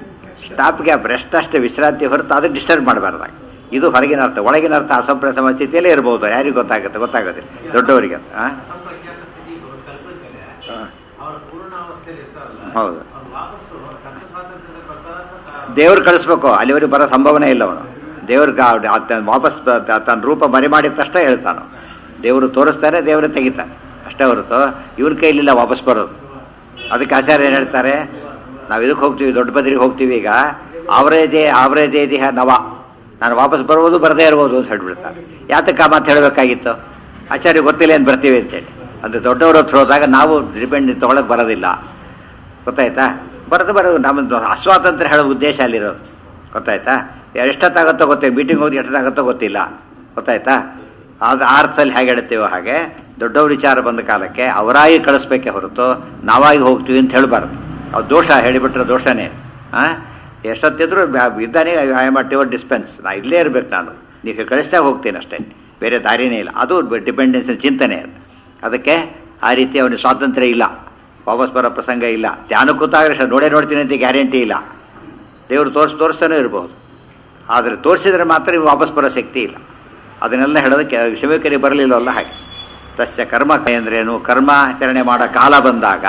ಸ್ಟಾಪ್ ಗ್ಯಾಪ್ ರೆಸ್ಟ್ ಅಷ್ಟೇ ವಿಶ್ರಾಂತಿ ಹೊರತು ಅದಕ್ಕೆ ಡಿಸ್ಟರ್ಬ್ ಮಾಡಬಾರ್ದಾಗ ಇದು ಹೊರಗಿನ ಅರ್ಥ ಒಳಗಿನ ಅರ್ಥ ಅಸಂಪ್ರಯ ಸಮಸ್ಥಿತಿಯಲ್ಲೇ ಇರ್ಬೋದು ಯಾರಿಗೂ ಗೊತ್ತಾಗುತ್ತೆ ಗೊತ್ತಾಗೋದಿಲ್ಲ ದೊಡ್ಡವರಿಗೆ ಆ? ಅಸಂಪ್ರಜ್ಞಾತ ಸ್ಥಿತಿ ಕಲ್ಪಿಸ್ಮೇಲೆ ಹಾ. ಅವರ ಪೂರ್ಣಾವಸ್ಥೆಯಲ್ಲಿ ಇರ್ತಾರಲ್ಲ ಹೌದು ಅವ್ರು ವಾಪಸ್ಸು ತನ್ನ ಸ್ವಾತಂತ್ರ್ಯದ ಪ್ರಕಾರ ಅಥವಾ ದೇವ್ರು ಕಳಿಸ್ಬೇಕು ಅಲ್ಲಿವರೆಗೆ ಬರೋ ಸಂಭವನೆ ಇಲ್ಲ ಅವನು ದೇವ್ರಿಗೆ ಆ- ಆ ತ- ವಾಪಸ್ ತ- ತ- ತನ್ನ ರೂಪ ಮರೆ ಮಾಡಿದ ತಕ್ಷಣ ಹೇಳ್ತಾನು ದೇವರು ತೋರಿಸ್ತಾನೆ ದೇವರು ತೆಗಿತಾನೆ ಅಷ್ಟೇ ಹೊರತು ಇವ್ರ ಕೈಲಿಲ್ಲ ವಾಪಸ್ ಬರೋದು ಅದಕ್ಕೆ ಆಚಾರ್ಯ ಏನು ಹೇಳ್ತಾರೆ ನಾವು ಇದಕ್ಕೆ ಹೋಗ್ತೀವಿ ದೊಡ್ಡ ಬದ್ರಿಗೆ ಹೋಗ್ತೀವಿ ಈಗ ಅವರೇದೇ ಅವರೇದೇ ದೇಹ ನವ ನಾನು ವಾಪಸ್ ಬರ್ಬೋದು ಬರದೇ ಇರ್ಬೋದು ಅಂತ ಹೇಳ್ಬಿಡ್ತಾರೆ ಯಾತಕ್ಕೆ ಆ ಮಾತು ಹೇಳಬೇಕಾಗಿತ್ತು ಆಚಾರ್ಯ ಗೊತ್ತಿಲ್ಲ ಏನು ಬರ್ತೀವಿ ಅಂತೇಳಿ ಅಂದರೆ ದೊಡ್ಡವ್ರ ಹತ್ರ ಹೋದಾಗ ನಾವು ಡಿಪೆಂಡ್ ತೊಗೊಳಕ್ಕೆ ಬರೋದಿಲ್ಲ ಗೊತ್ತಾಯ್ತಾ ಬರೋದು ಬರೋದು ನಮ್ಮದು ಅಸ್ವಾತಂತ್ರ್ಯ ಹೇಳೋ ಉದ್ದೇಶ ಅಲ್ಲಿರೋದು ಗೊತ್ತಾಯ್ತಾ ಎಷ್ಟೊತ್ತಾಗುತ್ತೋ ಗೊತ್ತಿಲ್ಲ ಮೀಟಿಂಗ್ ಹೋಗಿ ಎಷ್ಟೊತ್ತಾಗುತ್ತೋ ಗೊತ್ತಿಲ್ಲ ಗೊತ್ತಾಯ್ತಾ ಅದು ಆ ಅರ್ಥದಲ್ಲಿ ಹೇಗೆ ಹೇಳ್ತೀವೋ ಹಾಗೆ ದೊಡ್ಡವ್ರ ವಿಚಾರ ಬಂದ ಕಾಲಕ್ಕೆ ಅವರಾಗಿ ಕಳಿಸ್ಬೇಕೇ ಹೊರತು ನಾವಾಗಿ ಹೋಗ್ತೀವಿ ಅಂತ ಹೇಳಬಾರ್ದು ಅದು ದೋಷ ಹೇಳಿಬಿಟ್ರೆ ದೋಷನೇ ಹಾಂ ಎಷ್ಟೊತ್ತಿದ್ರು ಬ್ಯಾ- ಇದ್ದಾನೆ I am at your dispense ನಾ ಇಲ್ಲೇ ಇರ್ಬೇಕು ನಾನು ನೀವು ಕಳಿಸ್ತಾ ಹೋಗ್ತೀನಿ ಅಷ್ಟೇ ಬೇರೆ ದಾರಿನೇ ಇಲ್ಲ ಅದು ಡಿಪೆಂಡೆನ್ಸ್ ಚಿಂತನೆ ಅದು ಅದಕ್ಕೆ ಆ ರೀತಿ ಅವನಿಗೆ ಸ್ವಾತಂತ್ರ್ಯ ಇಲ್ಲ ವಾಪಸ್ ಬರೋ ಪ್ರಸಂಗ ಇಲ್ಲ ಧ್ಯಾನ ಕೂತಾಗ ನೋಡೇ ನೋಡ್ತೀನಿ ಅಂತ ಗ್ಯಾರಂಟಿ ಇಲ್ಲ ದೇವರು ತೋರಿಸ್ ತೋರಿಸ್ತಾನೆ ಇರಬಹುದು ಆದರೆ ತೋರಿಸಿದ್ರೆ ಮಾತ್ರ ಇವು ವಾಪಸ್ ಬರೋ ಶಕ್ತಿ ಇಲ್ಲ ಅದನ್ನೆಲ್ಲ ಹೇಳೋದಕ್ಕೆ ಶಿವಕರಿಗೆ ಬರಲಿಲ್ಲವಲ್ಲ ಹಾಗೆ ತಸ್ಯ ಕರ್ಮ ಅಂದ್ರೇನು ಕರ್ಮಾಚರಣೆ ಮಾಡೋ ಕಾಲ ಬಂದಾಗ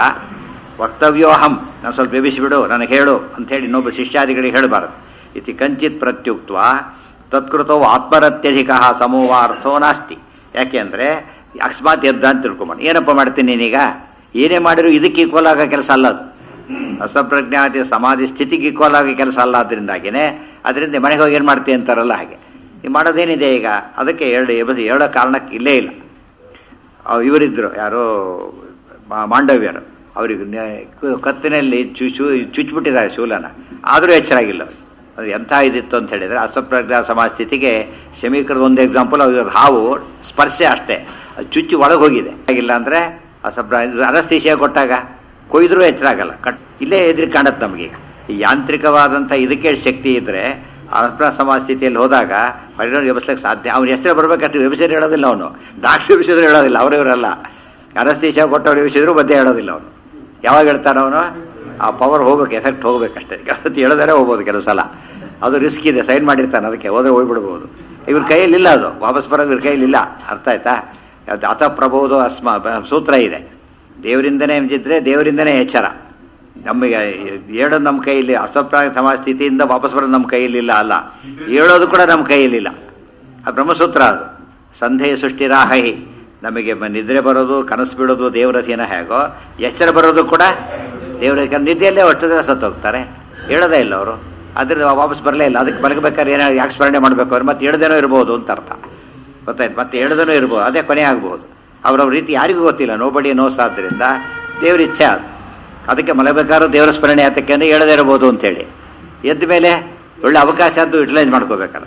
ವಕ್ತವ್ಯೋಹಂ ನಾನು ಸ್ವಲ್ಪ ಎಬಿಸಿಬಿಡು ನನಗೆ ಹೇಳು ಅಂಥೇಳಿ ಇನ್ನೊಬ್ಬ ಶಿಷ್ಯಾದಿಗಳಿಗೆ ಹೇಳಬಾರದು ಇತಿ ಕಂಚಿತ್ ಪ್ರತ್ಯುಕ್ತ ತತ್ಕೃತವು ಆತ್ಮರತ್ಯಧಿಕ ಸಮೂಹಾರ್ಥೋ ನಾಸ್ತಿ ಯಾಕೆ ಅಂದರೆ ಅಕಸ್ಮಾತ್ ಎದ್ದ ಅಂತ ತಿಳ್ಕೊಂಬಾಣ ಏನಪ್ಪ ಮಾಡ್ತೀನಿ ನೀನೀಗ ಏನೇ ಮಾಡಿದ್ರು ಇದಕ್ಕೆ ಈಕ್ವಲ್ ಆಗೋ ಕೆಲಸ ಅಲ್ಲ ಅದು ಅಸಪ್ರಜ್ಞಾತಿ ಸಮಾಧಿ ಸ್ಥಿತಿಗೆ ಈಕ್ವಲ್ ಆಗೋ ಕೆಲಸ ಅಲ್ಲ ಅದರಿಂದಾಗಿನೇ ಅದರಿಂದ ಮನೆಗೆ ಹೋಗಿ ಏನು ಮಾಡ್ತೀನಿ ಅಂತಾರಲ್ಲ ಹಾಗೆ ನೀವು ಮಾಡೋದೇನಿದೆ ಈಗ ಅದಕ್ಕೆ ಎರಡು ಎಬಸಿ ಹೇಳೋ ಕಾರಣಕ್ಕೆ ಇಲ್ಲೇ ಇಲ್ಲ ಅವ್ ಇವರಿದ್ರು ಯಾರೋ ಮಾ- ಮಾಂಡವ್ಯರು ಅವರಿಗೆ ನೆ- ಕ- ಕತ್ತಿನಲ್ಲಿ ಚು ಚು ಚುಚ್ಚಿಬಿಟ್ಟಿದ್ದಾರೆ ಶೂಲನ ಆದರೂ ಎಚ್ಚರಾಗಿಲ್ಲ ಅವ್ರಿಗೆ. ಅದು ಎಂಥ ಇದಿತ್ತು ಅಂತ ಹೇಳಿದರೆ ಅಸಪ್ರಜ್ಞಾ ಸಮಾಜ ಸ್ಥಿತಿಗೆ ಶಮೀಕರದ ಒಂದು ಎಕ್ಸಾಂಪಲ್ ಅವ್ರ ಹಾವು ಸ್ಪರ್ಶ ಅಷ್ಟೇ ಅದು ಚುಚ್ಚಿ ಒಳಗೆ ಹೋಗಿದೆ ಆಗಿಲ್ಲ ಅಂದರೆ ಅಸಪ್ರ ಅನಸ್ತೀಶಿಯ ಕೊಟ್ಟಾಗ ಕೊಯ್ದರೂ ಎಚ್ಚರಾಗಲ್ಲ ಕಟ್ ಇಲ್ಲೇ ಎದುರು ಕಾಣುತ್ತೆ ನಮಗೀಗ ಈ ಯಾಂತ್ರಿಕವಾದಂಥ ಇದಕ್ಕೆ ಶಕ್ತಿ ಇದ್ದರೆ ಅನಸ್ಪ್ರ ಸಮಾಜ ಸ್ಥಿತಿಯಲ್ಲಿ ಹೋದಾಗ ಹೊರಗಡೆ ಎಬ್ಸ್ಲಿಕ್ಕೆ ಸಾಧ್ಯ ಅವ್ನು ಎಷ್ಟೇ ಬರ್ಬೇಕಂತ ಎಬ್ಸಿದ್ರೆ ಹೇಳೋದಿಲ್ಲ ಅವನು ಡಾಕ್ಟ್ರ್ ಎಬ್ಸಿದ್ರು ಹೇಳೋದಿಲ್ಲ ಅವರಿವರಲ್ಲ ಅನಸ್ತೀಶ ಕೊಟ್ಟವ್ರು ಎಬ್ಸಿದ್ರು ಮಧ್ಯೆ ಹೇಳೋದಿಲ್ಲ ಅವನು ಯಾವಾಗ ಹೇಳ್ತಾನೆ ಅವನು ಆ ಪವರ್ ಹೋಗ್ಬೇಕು ಎಫೆಕ್ಟ್ ಹೋಗ್ಬೇಕಷ್ಟೇ ಕೆಲಸ ಹೇಳಿದರೆ ಹೋಗ್ಬೋದು ಕೆಲವು ಸಲ ಅದು ರಿಸ್ಕ್ ಇದೆ ಸೈನ್ ಮಾಡಿರ್ತಾನೆ ಅದಕ್ಕೆ ಹೋದ್ರೆ ಹೋಗ್ಬಿಡ್ಬೋದು ಇವ್ರ ಕೈಯಲ್ಲಿ ಇಲ್ಲ ಅದು ವಾಪಸ್ ಬರೋದು ಇವ್ರ ಕೈಯಲ್ಲಿ ಇಲ್ಲ ಅರ್ಥ ಆಯ್ತಾ ಅದು ಅಥ ಪ್ರಬೋಧ ಅಸ್ಮ ಬ- ಸೂತ್ರ ಇದೆ ದೇವರಿಂದನೇ ಇದ್ರೆ ದೇವರಿಂದನೇ ಎಚ್ಚರ ನಮಗೆ ಹೇಳೋದು ನಮ್ಮ ಕೈಯಲ್ಲಿ ಅಸಪ್ರಾಯ ಸಮಾಜ ಸ್ಥಿತಿಯಿಂದ ವಾಪಸ್ ಬರೋದು ನಮ್ಮ ಕೈಯಲ್ಲಿಲ್ಲ ಅಲ್ಲ ಹೇಳೋದು ಕೂಡ ನಮ್ಮ ಕೈಯಲ್ಲಿಲ್ಲ ಆ ಬ್ರಹ್ಮಸೂತ್ರ ಅದು ಸಂಧೆಯ ಸೃಷ್ಟಿರಾಹಿ ನಮಗೆ ಮ- ನಿದ್ರೆ ಬರೋದು ಕನಸು ಬಿಡೋದು ದೇವರ ಅಧೀನ ಹೇಗೋ ಎಚ್ಚರ ಬರೋದು ಕೂಡ ದೇವರ ಯಾಕಂದ್ರೆ ನಿದ್ದೆಯಲ್ಲೇ ಅಷ್ಟು ದಿನ ಸತ್ತು ಹೋಗ್ತಾರೆ ಹೇಳೋದೇ ಇಲ್ಲ ಅವರು ಅದ್ರ ವಾಪಸ್ ಬರಲೇ ಇಲ್ಲ ಅದಕ್ಕೆ ಮಲಗಬೇಕಾದ್ರೆ ಏನೋ ಯಾಕೆ ಸ್ಮರಣೆ ಮಾಡಬೇಕು ಅವ್ರು ಮತ್ತೆ ಹೇಳ್ದೇನೋ ಇರ್ಬೋದು ಅಂತ ಅರ್ಥ ಗೊತ್ತಾಯ್ತು ಮತ್ತೆ ಹೇಳ್ದೇನೋ ಇರ್ಬೋದು ಅದೇ ಕೊನೆ ಆಗ್ಬೋದು ಅವ್ರವ್ರ ರೀತಿ ಯಾರಿಗೂ ಗೊತ್ತಿಲ್ಲ ನೋಬಡಿ ನೋಸ್ ಆದ್ದರಿಂದ ದೇವ್ರ ಇಚ್ಛೆ ಅದು ಅದಕ್ಕೆ ಮಲಗಬೇಕಾದ್ರೂ ದೇವರ ಸ್ಮರಣೆ ಯಾತಕ್ಕೆ ಅಂದರೆ ಹೇಳದೇ ಇರ್ಬೋದು ಅಂತೇಳಿ ಎದ್ದ ಮೇಲೆ ಒಳ್ಳೆ ಅವಕಾಶ ಅಂತೂ ಯುಟಿಲೈಸ್ ಮಾಡ್ಕೋಬೇಕಲ್ಲ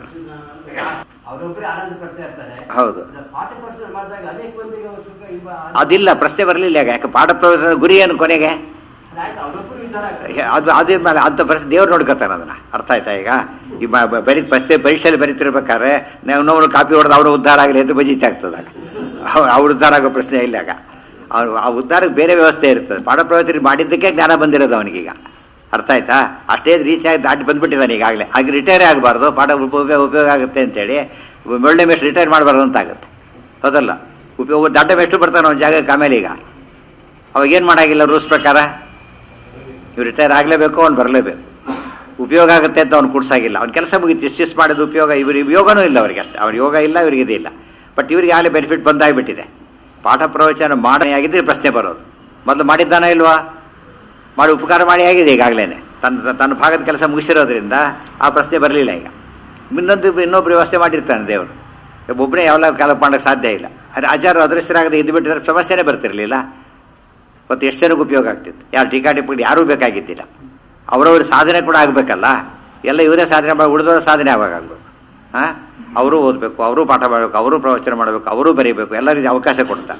ಅವರೊಬ್ಬರೇ ಆನಂದ ಪಡ್ತಾ ಇರ್ತಾರೆ ಹೌದು ಪಾಠ ಪ್ರಶ್ನೆ ಮಾಡಿದಾಗ ಅನೇಕ ಮಂದಿಗೆ ಅವ್ರು ಸುಖ ಇವ ಅದಿಲ್ಲ ಪ್ರಶ್ನೆ ಬರಲಿಲ್ಲ ಈಗ ಯಾಕೆ ಪಾಠ ಪ್ರವಚನ ಗುರಿ ಏನು ಕೊನೆಗೆ ಅದಾಯ್ತು ಅವರೊಬ್ಬರು ವಿಚಾರ ಆಗ್ತದೆ ಅದು ಅದ್ರ ಮೇಲೆ ಅಂತ ಪ್ರಶ್ನೆ ದೇವ್ರು ನೋಡ್ಕೊತಾನೆ ಅದನ್ನ ಅರ್ಥ ಆಯ್ತಾ ಈಗ ಈ ಮ- ಬ- ಬರೀ ಪ್ರಶ್ನೆ ಪರೀಕ್ಷೆಯಲ್ಲಿ ಬರೀತಿರ್ಬೇಕಾದ್ರೆ ನಾವು ಇನ್ನೊಬ್ರು ಕಾಪಿ ಹೊಡೆದು ಅವ್ರ ಉದ್ಧಾರ ಆಗಲಿ ಅಂತ ಬಜೀತಿ ಆಗ್ತದೆ ಆಗ. ಅವ್ರು ಅವ್ರ ಉದ್ಧಾರ ಆಗೋ ಪ್ರಶ್ನೆ ಇಲ್ಲ ಆಗ ಅವ್ರು ಆ ಉದ್ಧಾರಕ್ಕೆ ಬೇರೆ ವ್ಯವಸ್ಥೆ ಇರ್ತದೆ ಪಾಠ ಪ್ರವಚನ ಮಾಡಿದ್ದಕ್ಕೆ ಜ್ಞಾನ ಬಂದಿರೋದು ಅವನಿಗೀಗ ಅರ್ಥ ಆಯ್ತಾ ಅಷ್ಟೇ ರೀಚ್ ಆಗಿ ದಾಟಿ ಬಂದ್ಬಿಟ್ಟಿದ್ದಾನೆ ಈಗಾಗಲೇ ಆಗ ರಿಟೈರೇ ಆಗಬಾರ್ದು ಪಾಠ ಉಪಯೋಗ ಉಪಯೋಗ ಆಗುತ್ತೆ ಅಂತೇಳಿ ಒಳ್ಳೆ ಮೇಸ್ಟ್ ರಿಟೈರ್ ಮಾಡಬಾರ್ದು ಅಂತ ಆಗುತ್ತೆ ಹೌದಲ್ಲ ಉಪಯೋಗ ದಡ್ಡ ಮೇಷ್ಟು ಬರ್ತಾನೆ ಒಂದು ಜಾಗಕ್ಕೆ ಆಮೇಲೆ ಈಗ ಅವಾಗ ಏನು ಮಾಡಾಗಿಲ್ಲ ರೂಲ್ಸ್ ಪ್ರಕಾರ ಇವ್ ರಿಟೈರ್ ಆಗಲೇಬೇಕು ಅವ್ನು ಬರಲೇಬೇಕು ಉಪಯೋಗ ಆಗುತ್ತೆ ಅಂತ ಅವ್ನು ಕುಡ್ಸಾಗಿಲ್ಲ ಅವ್ನ ಕೆಲಸ ಮುಗಿತು ಇಷ್ಟಿಷ್ಟು ಮಾಡಿದ ಉಪಯೋಗ ಇವ್ರಿಗೆ ಯೋಗನೂ ಇಲ್ಲ ಅವರಿಗೆ ಅಷ್ಟೇ ಅವ್ರ ಯೋಗ ಇಲ್ಲ ಇವರಿಗೆ ಇದಿಲ್ಲ ಬಟ್ ಇವರಿಗೆ ಆಗಲೇ ಬೆನಿಫಿಟ್ ಬಂದಾಗಿಬಿಟ್ಟಿದೆ ಪಾಠ ಪ್ರವಚನ ಮಾಡಿದ್ರೆ ಪ್ರಶ್ನೆ ಬರೋದು ಮೊದಲು ಮಾಡಿದ್ದಾನ ಇಲ್ವಾ ಮಾಡಿ ಉಪಕಾರ ಮಾಡಿ ಆಗಿದೆ ಈಗಾಗಲೇ ತನ್ನ ತನ್ನ ಭಾಗದ ಕೆಲಸ ಮುಗಿಸಿರೋದ್ರಿಂದ ಆ ಪ್ರಶ್ನೆ ಬರಲಿಲ್ಲ ಈಗ ಇನ್ನೊಂದು ಇನ್ನೊಬ್ರು ವ್ಯವಸ್ಥೆ ಮಾಡಿರ್ತಾನೆ ದೇವರು ಒಬ್ಬನೇ ಯಾವಲ್ಲ ಕಾಲ ಮಾಡೋಕ್ಕೆ ಸಾಧ್ಯ ಇಲ್ಲ ಆದರೆ ಆಚಾರ ಅದೃಷ್ಟರಾಗದೆ ಇದ್ದು ಬಿಟ್ಟಿದ್ರೆ ಸಮಸ್ಯೆನೇ ಬರ್ತಿರಲಿಲ್ಲ ಮತ್ತು ಎಷ್ಟು ಜನಕ್ಕೆ ಉಪಯೋಗ ಆಗ್ತಿತ್ತು ಯಾರು ಟೀಕಾ ಟಿಪ್ಪಣಿ ಯಾರೂ ಬೇಕಾಗಿದ್ದಿಲ್ಲ ಅವರವ್ರ ಸಾಧನೆ ಕೂಡ ಆಗಬೇಕಲ್ಲ ಎಲ್ಲ ಇವರೇ ಸಾಧನೆ ಮಾಡಿ ಉಳಿದವರ ಸಾಧನೆ ಯಾವಾಗ ಆಗಬೇಕು ಹಾಂ ಅವರು ಓದಬೇಕು ಅವರು ಪಾಠ ಮಾಡಬೇಕು ಅವರು ಪ್ರವಚನ ಮಾಡಬೇಕು ಅವರು ಬರೀಬೇಕು ಎಲ್ಲರಿಗೂ ಅವಕಾಶ ಕೊಡ್ತಾರೆ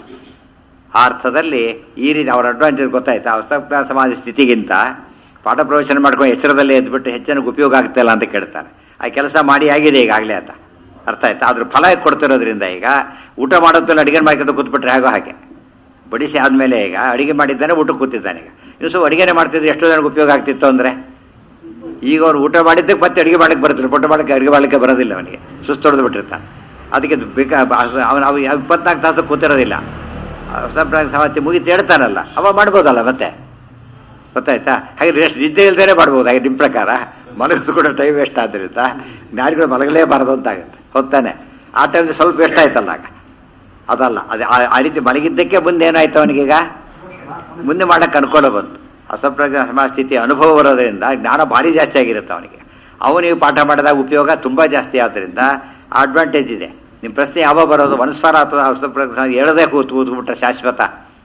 ಆ ಅರ್ಥದಲ್ಲಿ ಈ ರೀತಿ ಅವರ ಅಡ್ವಾಂಟೇಜ್ ಗೊತ್ತಾಯ್ತಾ ಅವಸ್ಥಾ ಸಮಾಜ ಸ್ಥಿತಿಗಿಂತ ಪಾಠ ಪ್ರವಚನ ಮಾಡ್ಕೊಂಡು ಎಚ್ಚರದಲ್ಲೇ ಎದ್ಬಿಟ್ಟು ಹೆಚ್ಚಿನ ಉಪಯೋಗ ಆಗ್ತಿಲ್ಲ ಅಂತ ಕೇಳ್ತಾರೆ ಆ ಕೆಲಸ ಮಾಡಿ ಆಗಿದೆ ಈಗಾಗಲೇ ಅಂತ ಅರ್ಥ ಆಯ್ತಾ ಅದ್ರ ಫಲ ಕೊಡ್ತಿರೋದ್ರಿಂದ ಈಗ ಊಟ ಮಾಡೋದ್ರಲ್ಲಿ ಅಡುಗೆ ಮಾಡ್ಕೊಂಡು ಕೂತ್ಬಿಟ್ರೆ ಆಗೋ ಹಾಗೆ ಬಡಿಸಿ ಆದಮೇಲೆ ಈಗ ಅಡುಗೆ ಮಾಡಿದ್ದಾನೆ ಊಟಕ್ಕೆ ಕೂತಿದ್ದಾನೆ ಈಗ ಇನ್ನು ಸ್ವಲ್ಪ ಅಡುಗೆನೇ ಮಾಡ್ತಿದ್ರೆ ಎಷ್ಟೋ ಜನಕ್ಕೆ ಉಪಯೋಗ ಆಗ್ತಿತ್ತು ಅಂದರೆ ಈಗ ಅವ್ರು ಊಟ ಮಾಡಿದ್ದಕ್ಕೆ ಮತ್ತೆ ಅಡುಗೆ ಮಾಡಕ್ಕೆ ಬರುತ್ತಿಲ್ಲ ಊಟ ಮಾಡಕ್ಕೆ ಅಡುಗೆ ಮಾಡಲಿಕ್ಕೆ ಬರೋದಿಲ್ಲ ಅವನಿಗೆ ಸುಸ್ತು ಹೊಡೆದು ಬಿಟ್ಟಿರ್ತಾನೆ ಅದಕ್ಕೆ ಬೇಕಾ ಅವನು ಅವು ಇಪ್ಪತ್ನಾಲ್ಕು ತಾಸು ಕೂತಿರೋದಿಲ್ಲ ಸಂಪ್ರದಾಯ ಸಮಾಜ ಮುಗಿತು ಹೇಳ್ತಾನಲ್ಲ ಅವ ಮಾಡ್ಬೋದಲ್ಲ ಮತ್ತೆ ಗೊತ್ತಾಯ್ತಾ ಹಾಗೆ ರೆಸ್ಟ್ ನಿದ್ದೆ ಇಲ್ದೇನೆ ಮಾಡ್ಬೋದು ಹಾಗೆ ನಿಮ್ಮ ಪ್ರಕಾರ ಮಲಗೋದು ಕೂಡ ಟೈಮ್ ವೇಸ್ಟ್ ಆದ್ದರಿಂದ ಜ್ಞಾನಿಗಳು ಮಲಗಲೇಬಾರದು ಅಂತ ಆಗುತ್ತೆ ಹೊತ್ತಾನೆ ಆ ಟೈಮ್ ಸ್ವಲ್ಪ ವೇಸ್ಟ್ ಆಯ್ತಲ್ಲ ಆಗ ಅದಲ್ಲ ಅದು ಆ- ಆ ರೀತಿ ಮಲಗಿದ್ದಕ್ಕೆ ಮುಂದೆ ಏನಾಯ್ತು ಅವನಿಗೀಗ ಮುಂದೆ ಮಾಡಕ್ಕೆ ಅನುಕೂಲ ಬಂತು ಅಸಂಪ್ರಜ್ಞ ಸಮಾಜ ಸ್ಥಿತಿ ಅನುಭವ ಬರೋದ್ರಿಂದ ಜ್ಞಾನ ಭಾರಿ ಜಾಸ್ತಿ ಆಗಿರುತ್ತೆ ಅವನಿಗೆ ಅವನಿಗೆ ಪಾಠ ಮಾಡಿದಾಗ ಉಪಯೋಗ ತುಂಬ ಜಾಸ್ತಿ ಆದ್ದರಿಂದ ಅಡ್ವಾಂಟೇಜ್ ಇದೆ ನಿಮ್ಮ ಪ್ರಶ್ನೆ ಯಾವಾಗ ಬರೋದು ಮನಸ್ವಾರ ಅಥವಾ ಅಸಂಪ್ರಜ್ಞ ಸಮಾಜ ಹೇಳದೆ ಕೂತು ಕೂತ್ಬಿಟ್ರೆ ಶಾಶ್ವತ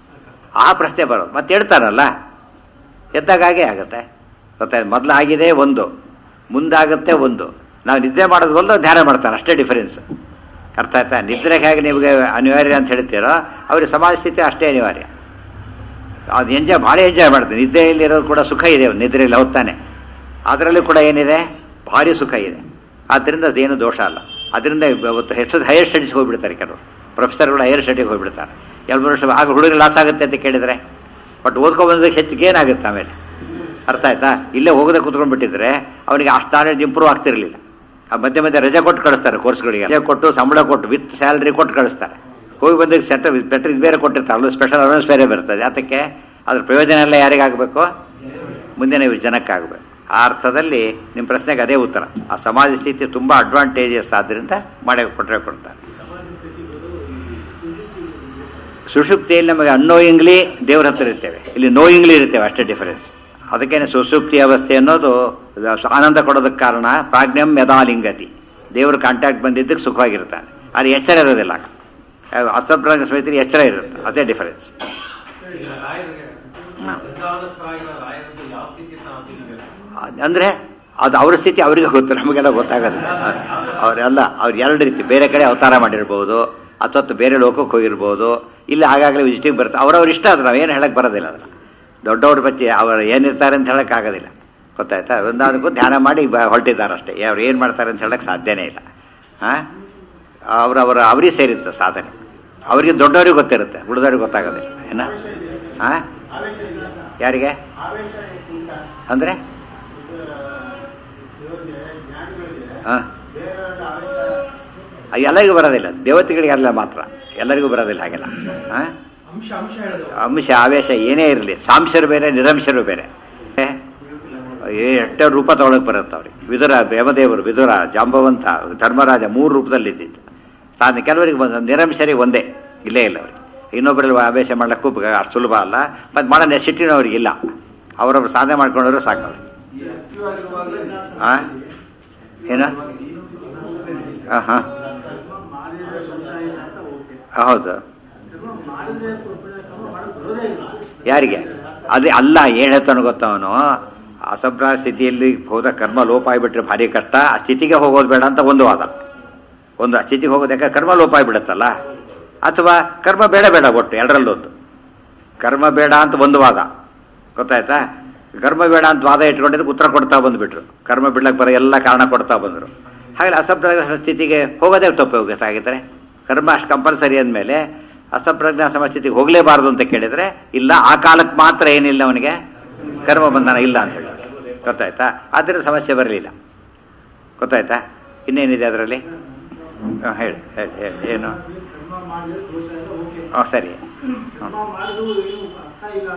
ಆ ಪ್ರಶ್ನೆ ಬರೋದು ಮತ್ತೆ ಹೇಳ್ತಾರಲ್ಲ ಎದ್ದಾಗ ಹಾಗೆ ಆಗುತ್ತೆ ಗೊತ್ತಾಯ್ತು ಮೊದಲು ಆಗಿದೆ ಒಂದು ಮುಂದಾಗುತ್ತೆ ಒಂದು ನಾವು ನಿದ್ದೆ ಮಾಡೋದು ಒಂದು ಧ್ಯಾನ ಮಾಡ್ತಾನೆ ಅಷ್ಟೇ ಡಿಫರೆನ್ಸ್ ಅರ್ಥ ಆಯ್ತಾ ನಿದ್ರೆಗೆ ಹೇಗೆ ನಿಮಗೆ ಅನಿವಾರ್ಯ ಅಂತ ಹೇಳ್ತೀರೋ ಅವ್ರಿಗೆ ಸಮಾಜ ಸ್ಥಿತಿ ಅಷ್ಟೇ ಅನಿವಾರ್ಯ ಅದು ಎಂಜಾಯ್ ಭಾಳ ಎಂಜಾಯ್ ಮಾಡ್ತಾರೆ ನಿದ್ದೆಯಲ್ಲಿರೋದು ಕೂಡ ಸುಖ ಇದೆ ಅವ್ನು ನಿದ್ರೆಯಲ್ಲಿ ಹೋಗ್ತಾನೆ ಅದರಲ್ಲೂ ಕೂಡ ಏನಿದೆ ಭಾರಿ ಸುಖ ಇದೆ ಆದ್ದರಿಂದ ಅದೇನು ದೋಷ ಅಲ್ಲ ಅದರಿಂದ ಇವತ್ತು ಹೆಚ್ಚು ಹೈಯರ್ ಸ್ಟಡೀಸ್ಗೆ ಹೋಗ್ಬಿಡ್ತಾರೆ ಕೆಲವರು ಪ್ರೊಫೆಸರ್ಗಳು ಹೈಯರ್ ಸ್ಟಡಿಗೆ ಹೋಗ್ಬಿಡ್ತಾರೆ ಎರಡು ವರ್ಷ ಆಗ ಹುಡುಗ ಲಾಸ್ ಆಗುತ್ತೆ ಅಂತ ಕೇಳಿದರೆ ಬಟ್ ಓದ್ಕೊಂಡ್ಬಂದ್ರೆ ಹೆಚ್ಚಿಗೆ ಏನಾಗುತ್ತೆ ಆಮೇಲೆ ಅರ್ಥ ಆಯ್ತಾ ಇಲ್ಲೇ ಹೋಗದೆ ಕೂತ್ಕೊಂಡು ಬಿಟ್ಟಿದ್ರೆ ಅವನಿಗೆ ಅಷ್ಟು ನಾಲೆಡ್ಜ್ ಇಂಪ್ರೂವ್ ಆಗ್ತಿರಲಿಲ್ಲ ಆ ಮಧ್ಯೆ ಮಧ್ಯೆ ರಜೆ ಕೊಟ್ಟು ಕಳಿಸ್ತಾರೆ ಕೋರ್ಸ್ಗಳಿಗೆ ರಜೆ ಕೊಟ್ಟು ಸಂಬಳ ಕೊಟ್ಟು ವಿತ್ ಸ್ಯಾಲ್ರಿ ಕೊಟ್ಟು ಕಳಿಸ್ತಾರೆ ಹೋಗಿ ಬಂದಾಗ ಸೆಟ್ ಬೆಟ್ರ್ ಇದು ಬೇರೆ ಕೊಟ್ಟಿರ್ತಾರೆ ಅಲ್ಲೂ ಸ್ಪೆಷಲ್ ಅಲೌನ್ಸ್ ಬೇರೆ ಬರ್ತದೆ ಅದಕ್ಕೆ ಅದ್ರ ಪ್ರಯೋಜನ ಎಲ್ಲ ಯಾರಿಗಾಗಬೇಕು ಮುಂದಿನ ಜನಕ್ಕಾಗಬೇಕು ಆ ಅರ್ಥದಲ್ಲಿ ನಿಮ್ಮ ಪ್ರಶ್ನೆಗೆ ಅದೇ ಉತ್ತರ ಆ ಸಮಾಜ ಸ್ಥಿತಿ ತುಂಬ ಅಡ್ವಾಂಟೇಜಸ್ ಆದ್ದರಿಂದ ಮಾಡೇ ಕೊಟ್ಟರೆ ಕೊಡ್ತಾರೆ ಸುಷುಪ್ತಿಯಲ್ಲಿ ನಮಗೆ ಅನ್ನೋಯಿಂಗ್ಲಿ ದೇವ್ರ ಹತ್ರ ಇರ್ತೇವೆ ಇಲ್ಲಿ ನೋಯಿಂಗ್ಲಿ ಇರ್ತೇವೆ ಅಷ್ಟೇ ಡಿಫರೆನ್ಸ್ ಅದಕ್ಕೇನೆ ಸುಷುಪ್ತಿ ಅವಸ್ಥೆ ಅನ್ನೋದು ಅದು ಆನಂದ ಕೊಡೋದಕ್ಕೆ ಕಾರಣ ಪ್ರಾಜ್ಞಂ ಯದಾಲಿಂಗತಿ ದೇವ್ರ ಕಾಂಟ್ಯಾಕ್ಟ್ ಬಂದಿದ್ದಕ್ಕೆ ಸುಖವಾಗಿರ್ತಾನೆ ಅದು ಎಚ್ಚರ ಇರೋದಿಲ್ಲ ಅಸಂಪ್ರಾಗ ಸಮಿತಿ ಎಚ್ಚರ ಇರುತ್ತೆ ಅದೇ ಡಿಫರೆನ್ಸ್ ಈಗ ರಾಯರಿಗೆ ವೃಂದಾವನಸ್ಥರಾಗಿರೋ ರಾಯರದ್ದು ಯಾವ ಸ್ಥಿತಿ ಅಂತ ನಾವು ತಿಳಿಬೇಕು ಅಂದರೆ ಅದು ಅವ್ರ ಸ್ಥಿತಿ ಅವರಿಗೆ ಗೊತ್ತು ನಮಗೆಲ್ಲ ಗೊತ್ತಾಗೋದಿಲ್ಲ ಅವರೆಲ್ಲ ಅವ್ರು ಎರಡು ರೀತಿ ಬೇರೆ ಕಡೆ ಅವತಾರ ಮಾಡಿರ್ಬೋದು ಅಥವಾ ಬೇರೆ ಲೋಕಕ್ಕೆ ಹೋಗಿರ್ಬೋದು ಇಲ್ಲಿ ಆಗಾಗಲೇ ವಿಸಿಟಿಂಗ್ ಬರುತ್ತೆ ಅವ್ರವ್ರ ಇಷ್ಟ ಅದು ನಾವೇನು ಹೇಳಕ್ಕೆ ಬರೋದಿಲ್ಲ ಅದನ್ನು ದೊಡ್ಡವ್ರ ಬಗ್ಗೆ ಅವರು ಏನಿರ್ತಾರೆ ಅಂತ ಹೇಳಕ್ಕೆ ಆಗೋದಿಲ್ಲ ಗೊತ್ತಾಯ್ತಾ ಒಂದಾದಕ್ಕೂ ಧ್ಯಾನ ಮಾಡಿ ಬ ಹೊರಟಿದ್ದಾರೆ ಅಷ್ಟೇ ಅವ್ರು ಏನು ಮಾಡ್ತಾರೆ ಅಂತ ಹೇಳಕ್ಕೆ ಸಾಧ್ಯನೇ ಇಲ್ಲ ಹಾಂ ಅವ್ರವರ ಅವರಿಗೆ ಸೇರಿತ್ತು ಸಾಧನೆ ಅವರಿಗೆ ದೊಡ್ಡವ್ರಿಗೆ ಗೊತ್ತಿರುತ್ತೆ ಉಳಿದವ್ರಿಗೆ ಗೊತ್ತಾಗೋದಿಲ್ಲ ಏನ ಹಾಂ ಯಾರಿಗೆ ಅಂದರೆ ಹಾಂ ಎಲ್ಲರಿಗೂ ಬರೋದಿಲ್ಲ ದೇವತೆಗಳಿಗೆ ಅಲ್ಲ ಮಾತ್ರ ಎಲ್ಲರಿಗೂ ಬರೋದಿಲ್ಲ ಹಾಗೆಲ್ಲ ಹಾಂ ಅಂಶ ಅಂಶ ಹೇಳೋದು ಅಂಶ ಆವೇಶ ಏನೇ ಇರಲಿ ಸಾಂಶರು ಬೇರೆ ನಿರಂಶರು ಬೇರೆ ಎಷ್ಟೋ ರೂಪ ತಗೊಳಕ್ ಬರುತ್ತೆ ಅವ್ರಿಗೆ ವಿದುರ ಯಮದೇವರು ವಿದುರ ಜಾಂಬವಂತ ಧರ್ಮರಾಜ ಮೂರು ರೂಪದಲ್ಲಿ ಇದ್ದಿದ್ದು ಸಾಧನೆ ಕೆಲವರಿಗೆ ಬಂದ ನಿರಂಶರಿಗೆ ಒಂದೇ ಇಲ್ಲೇ ಇಲ್ಲ ಅವ್ರಿಗೆ ಇನ್ನೊಬ್ಬರಲ್ಲಿ ಆವೇಶ ಮಾಡ್ಲಿಕ್ಕೂ ಬ- ಅಷ್ಟು ಸುಲಭ ಅಲ್ಲ ಮತ್ತು ಮಾಡೋ ನೆಸಿಟಿನೂ ಅವ್ರಿಗೆ ಇಲ್ಲ ಅವರವ್ರು ಸಾಧನೆ ಮಾಡ್ಕೊಂಡ್ರೆ ಸಾಕು ಅವ್ರಿಗೆ ಆ? ಏನು ಹಾಂ ಹಾಂ ಹೌದು ಯಾರಿಗೆ ಅದೇ ಅಲ್ಲ ಏನು ಹೇಳ್ತಾನೆ ಗೊತ್ತವನು ಅಸಂಪ್ರಾಯ ಸ್ಥಿತಿಯಲ್ಲಿ ಹೋದ ಕರ್ಮ ಲೋಪ ಆಗಿಬಿಟ್ರೆ ಭಾರಿ ಕಷ್ಟ ಆ ಸ್ಥಿತಿಗೆ ಹೋಗೋದು ಬೇಡ ಅಂತ ಒಂದು ವಾದ ಒಂದು ಆ ಸ್ಥಿತಿಗೆ ಹೋಗೋದು ಯಾಕೆ ಕರ್ಮ ಲೋಪ ಆಗಿಬಿಡುತ್ತಲ್ಲ ಅಥವಾ ಕರ್ಮ ಬೇಡ ಬೇಡ ಒಟ್ಟು ಎರಡರಲ್ಲೊಂದು ಕರ್ಮ ಬೇಡ ಅಂತ ಒಂದು ವಾದ ಗೊತ್ತಾಯ್ತಾ ಕರ್ಮ ಬೇಡ ಅಂತ ವಾದ ಇಟ್ಕೊಂಡಿದ್ದಕ್ಕೆ ಉತ್ತರ ಕೊಡ್ತಾ ಬಂದ್ಬಿಟ್ರು ಕರ್ಮ ಬಿಡ್ಲಕ್ಕೆ ಬರೋ ಎಲ್ಲ ಕಾರಣ ಕೊಡ್ತಾ ಬಂದರು ಹಾಗೆ ಅಸಂಪ್ರಾಯ ಸ್ಥಿತಿಗೆ ಹೋಗೋದೇ ತಪ್ಪು ಹೋಗಿದ್ದಾರೆ ಕರ್ಮ ಅಷ್ಟು ಕಂಪಲ್ಸರಿ ಅಂದಮೇಲೆ ಅಸಂಪ್ರಜ್ಞಾ ಸಮಸ್ಥಿತಿಗೆ ಹೋಗಲೇಬಾರದು ಅಂತ ಕೇಳಿದ್ರೆ ಇಲ್ಲ ಆ ಕಾಲಕ್ಕೆ ಮಾತ್ರ ಏನಿಲ್ಲ ಅವನಿಗೆ ಕರ್ಮ ಬಂಧನ ಇಲ್ಲ ಅಂತ ಹೇಳಿ ಗೊತ್ತಾಯ್ತಾ ಆದ್ದರಿಂದ ಸಮಸ್ಯೆ ಬರಲಿಲ್ಲ ಗೊತ್ತಾಯ್ತಾ ಇನ್ನೇನಿದೆ ಅದರಲ್ಲಿ ಹಾಂ ಹೇಳಿ ಹೇಳಿ ಹೇಳಿ ಏನು ಹಾಂ ಸರಿ ಹ್ಮ್.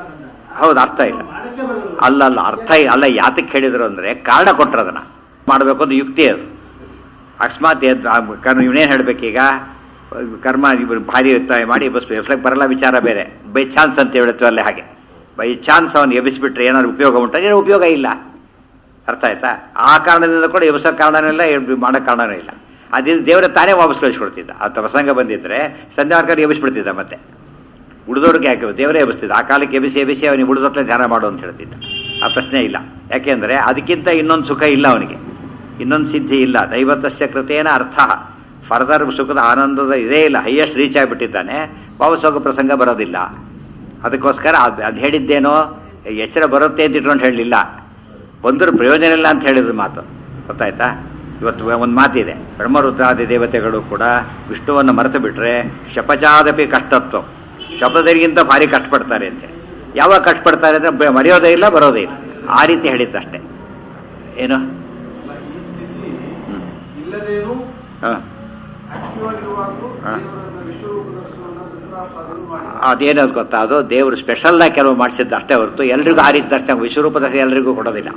ಹೌದು ಅರ್ಥ ಇಲ್ಲ ಅಲ್ಲ ಅಲ್ಲ ಅರ್ಥ ಇಲ್ಲ ಅಲ್ಲ ಯಾತಕ್ಕೆ ಹೇಳಿದ್ರು ಅಂದರೆ ಕಾರಣ ಕೊಟ್ಟರು ಅದನ್ನು ಮಾಡಬೇಕು ಅಂತ ಯುಕ್ತಿ ಅದು ಅಕಸ್ಮಾತ್ ಎದ್- ಆ ಕರ್ಮ ಇವನೇನು ಹೇಳಬೇಕೀಗ ಕರ್ಮ ಇವ್ರು ಭಾರಿ ಒತ್ತಾಯ ಮಾಡಿ ಎಬ್ಬಿಸ್ಬೇಕು ಎಬ್ಸಕ್ಕೆ ಬರಲ್ಲ ವಿಚಾರ ಬೇರೆ ಬೈ ಚಾನ್ಸ್ ಅಂತ ಹೇಳುತ್ತೇವೆ ಅಲ್ಲೇ ಹಾಗೆ ಬೈ ಚಾನ್ಸ್ ಅವನು ಎಬ್ಬಿಸ್ಬಿಟ್ರೆ ಏನಾದ್ರು ಉಪಯೋಗ ಉಂಟ ಏನೋ ಉಪಯೋಗ ಇಲ್ಲ ಅರ್ಥ ಆಯ್ತಾ ಆ ಕಾರಣದಿಂದ ಕೂಡ ಎಬ್ಸೋ ಕಾರಣನೂ ಇಲ್ಲ ಎಬ್- ಮಾಡೋ ಕಾರಣನೂ ಇಲ್ಲ ಅದಿಂದ ದೇವರ ತಾನೇ ವಾಪಸ್ ಕಳಿಸ್ಕೊಡ್ತಿದ್ದ ಆ ಪ್ರಸಂಗ ಬಂದಿದ್ರೆ ಸಂಧ್ಯಾ ಮಾರ್ಕಲ್ಲಿ ಎಬ್ಬಿಸ್ಬಿಡ್ತಿದ್ದ ಮತ್ತೆ ಉಳಿದವ್ರಿಗೆ ಯಾಕೆ ದೇವರೇ ಎಬ್ಬಿಸ್ತಿದ್ದ ಆ ಕಾಲಕ್ಕೆ ಎಬ್ಬಿಸಿ ಎಬ್ಬಿಸಿ ಅವನಿಗೆ ಉಳಿದೊತ್ತಲೆ ಧ್ಯಾನ ಮಾಡು ಅಂತ ಹೇಳ್ತಿದ್ದ ಆ ಪ್ರಶ್ನೆ ಇಲ್ಲ ಯಾಕೆಂದ್ರೆ ಅದಕ್ಕಿಂತ ಇನ್ನೊಂದು ಸುಖ ಇಲ್ಲ ಅವನಿಗೆ ಇನ್ನೊಂದು ಸಿದ್ಧಿ ಇಲ್ಲ ದೈವತಸ್ಯ ಕೃತೇನ ಅರ್ಥ ಫರ್ದರ್ ಸುಖದ ಆನಂದದ ಇದೇ ಇಲ್ಲ ಹೈಯೆಸ್ಟ್ ರೀಚ್ ಆಗಿಬಿಟ್ಟಿದ್ದಾನೆ ವಾಪಸ್ ಹೋಗೋ ಪ್ರಸಂಗ ಬರೋದಿಲ್ಲ ಅದಕ್ಕೋಸ್ಕರ ಅದು ಅದು ಹೇಳಿದ್ದೇನೋ ಎಚ್ಚರ ಬರುತ್ತೆ ಅಂತ ಇಟ್ಕೊಂಡು ಹೇಳಲಿಲ್ಲ ಬಂದರೂ ಪ್ರಯೋಜನ ಇಲ್ಲ ಅಂತ ಹೇಳಿದ್ರು ಮಾತು ಗೊತ್ತಾಯ್ತಾ ಇವತ್ತು ಒಂದು ಮಾತಿದೆ ಬ್ರಹ್ಮರುದ್ರಾದಿ ದೇವತೆಗಳು ಕೂಡ ವಿಷ್ಣುವನ್ನು ಮರೆತು ಬಿಟ್ರೆ ಶಪಚಾದಪಿ ಕಷ್ಟತ್ವ ಶಪದರಿಗಿಂತ ಭಾರಿ ಕಷ್ಟಪಡ್ತಾರೆ ಅಂತೇಳಿ ಯಾವಾಗ ಕಷ್ಟಪಡ್ತಾರೆ ಅಂದರೆ ಬ- ಮರೆಯೋದೇ ಇಲ್ಲ ಬರೋದೇ ಇಲ್ಲ ಆ ರೀತಿ ಹೇಳಿದ್ದಷ್ಟೇ ಏನು ಈ ಸ್ಥಿತಿ ಹ್ಮ್. ಇಲ್ಲದೇನು ಹಾಂ ಆಕ್ಟಿವ್ ಆಗಿರುವಾಗಲೂ ಹಾ. ದೇವರನ್ನ ವಿಶ್ವರೂಪ ದರ್ಶನವನ್ನು ರುದ್ರಾಪಾದರು ಮಾಡಿ ಅದೇನದು ಗೊತ್ತಾ ಅದು ದೇವರು ಸ್ಪೆಷಲ್ಲಾಗಿ ಕೆಲವು ಮಾಡಿಸಿದ್ದು ಅಷ್ಟೇ ಹೊರತು ಎಲ್ರಿಗೂ ಆ ರೀತಿ ದರ್ಶನ ವಿಶ್ವರೂಪ ದರ್ಶನ ಎಲ್ರಿಗೂ ಕೊಡೋದಿಲ್ಲ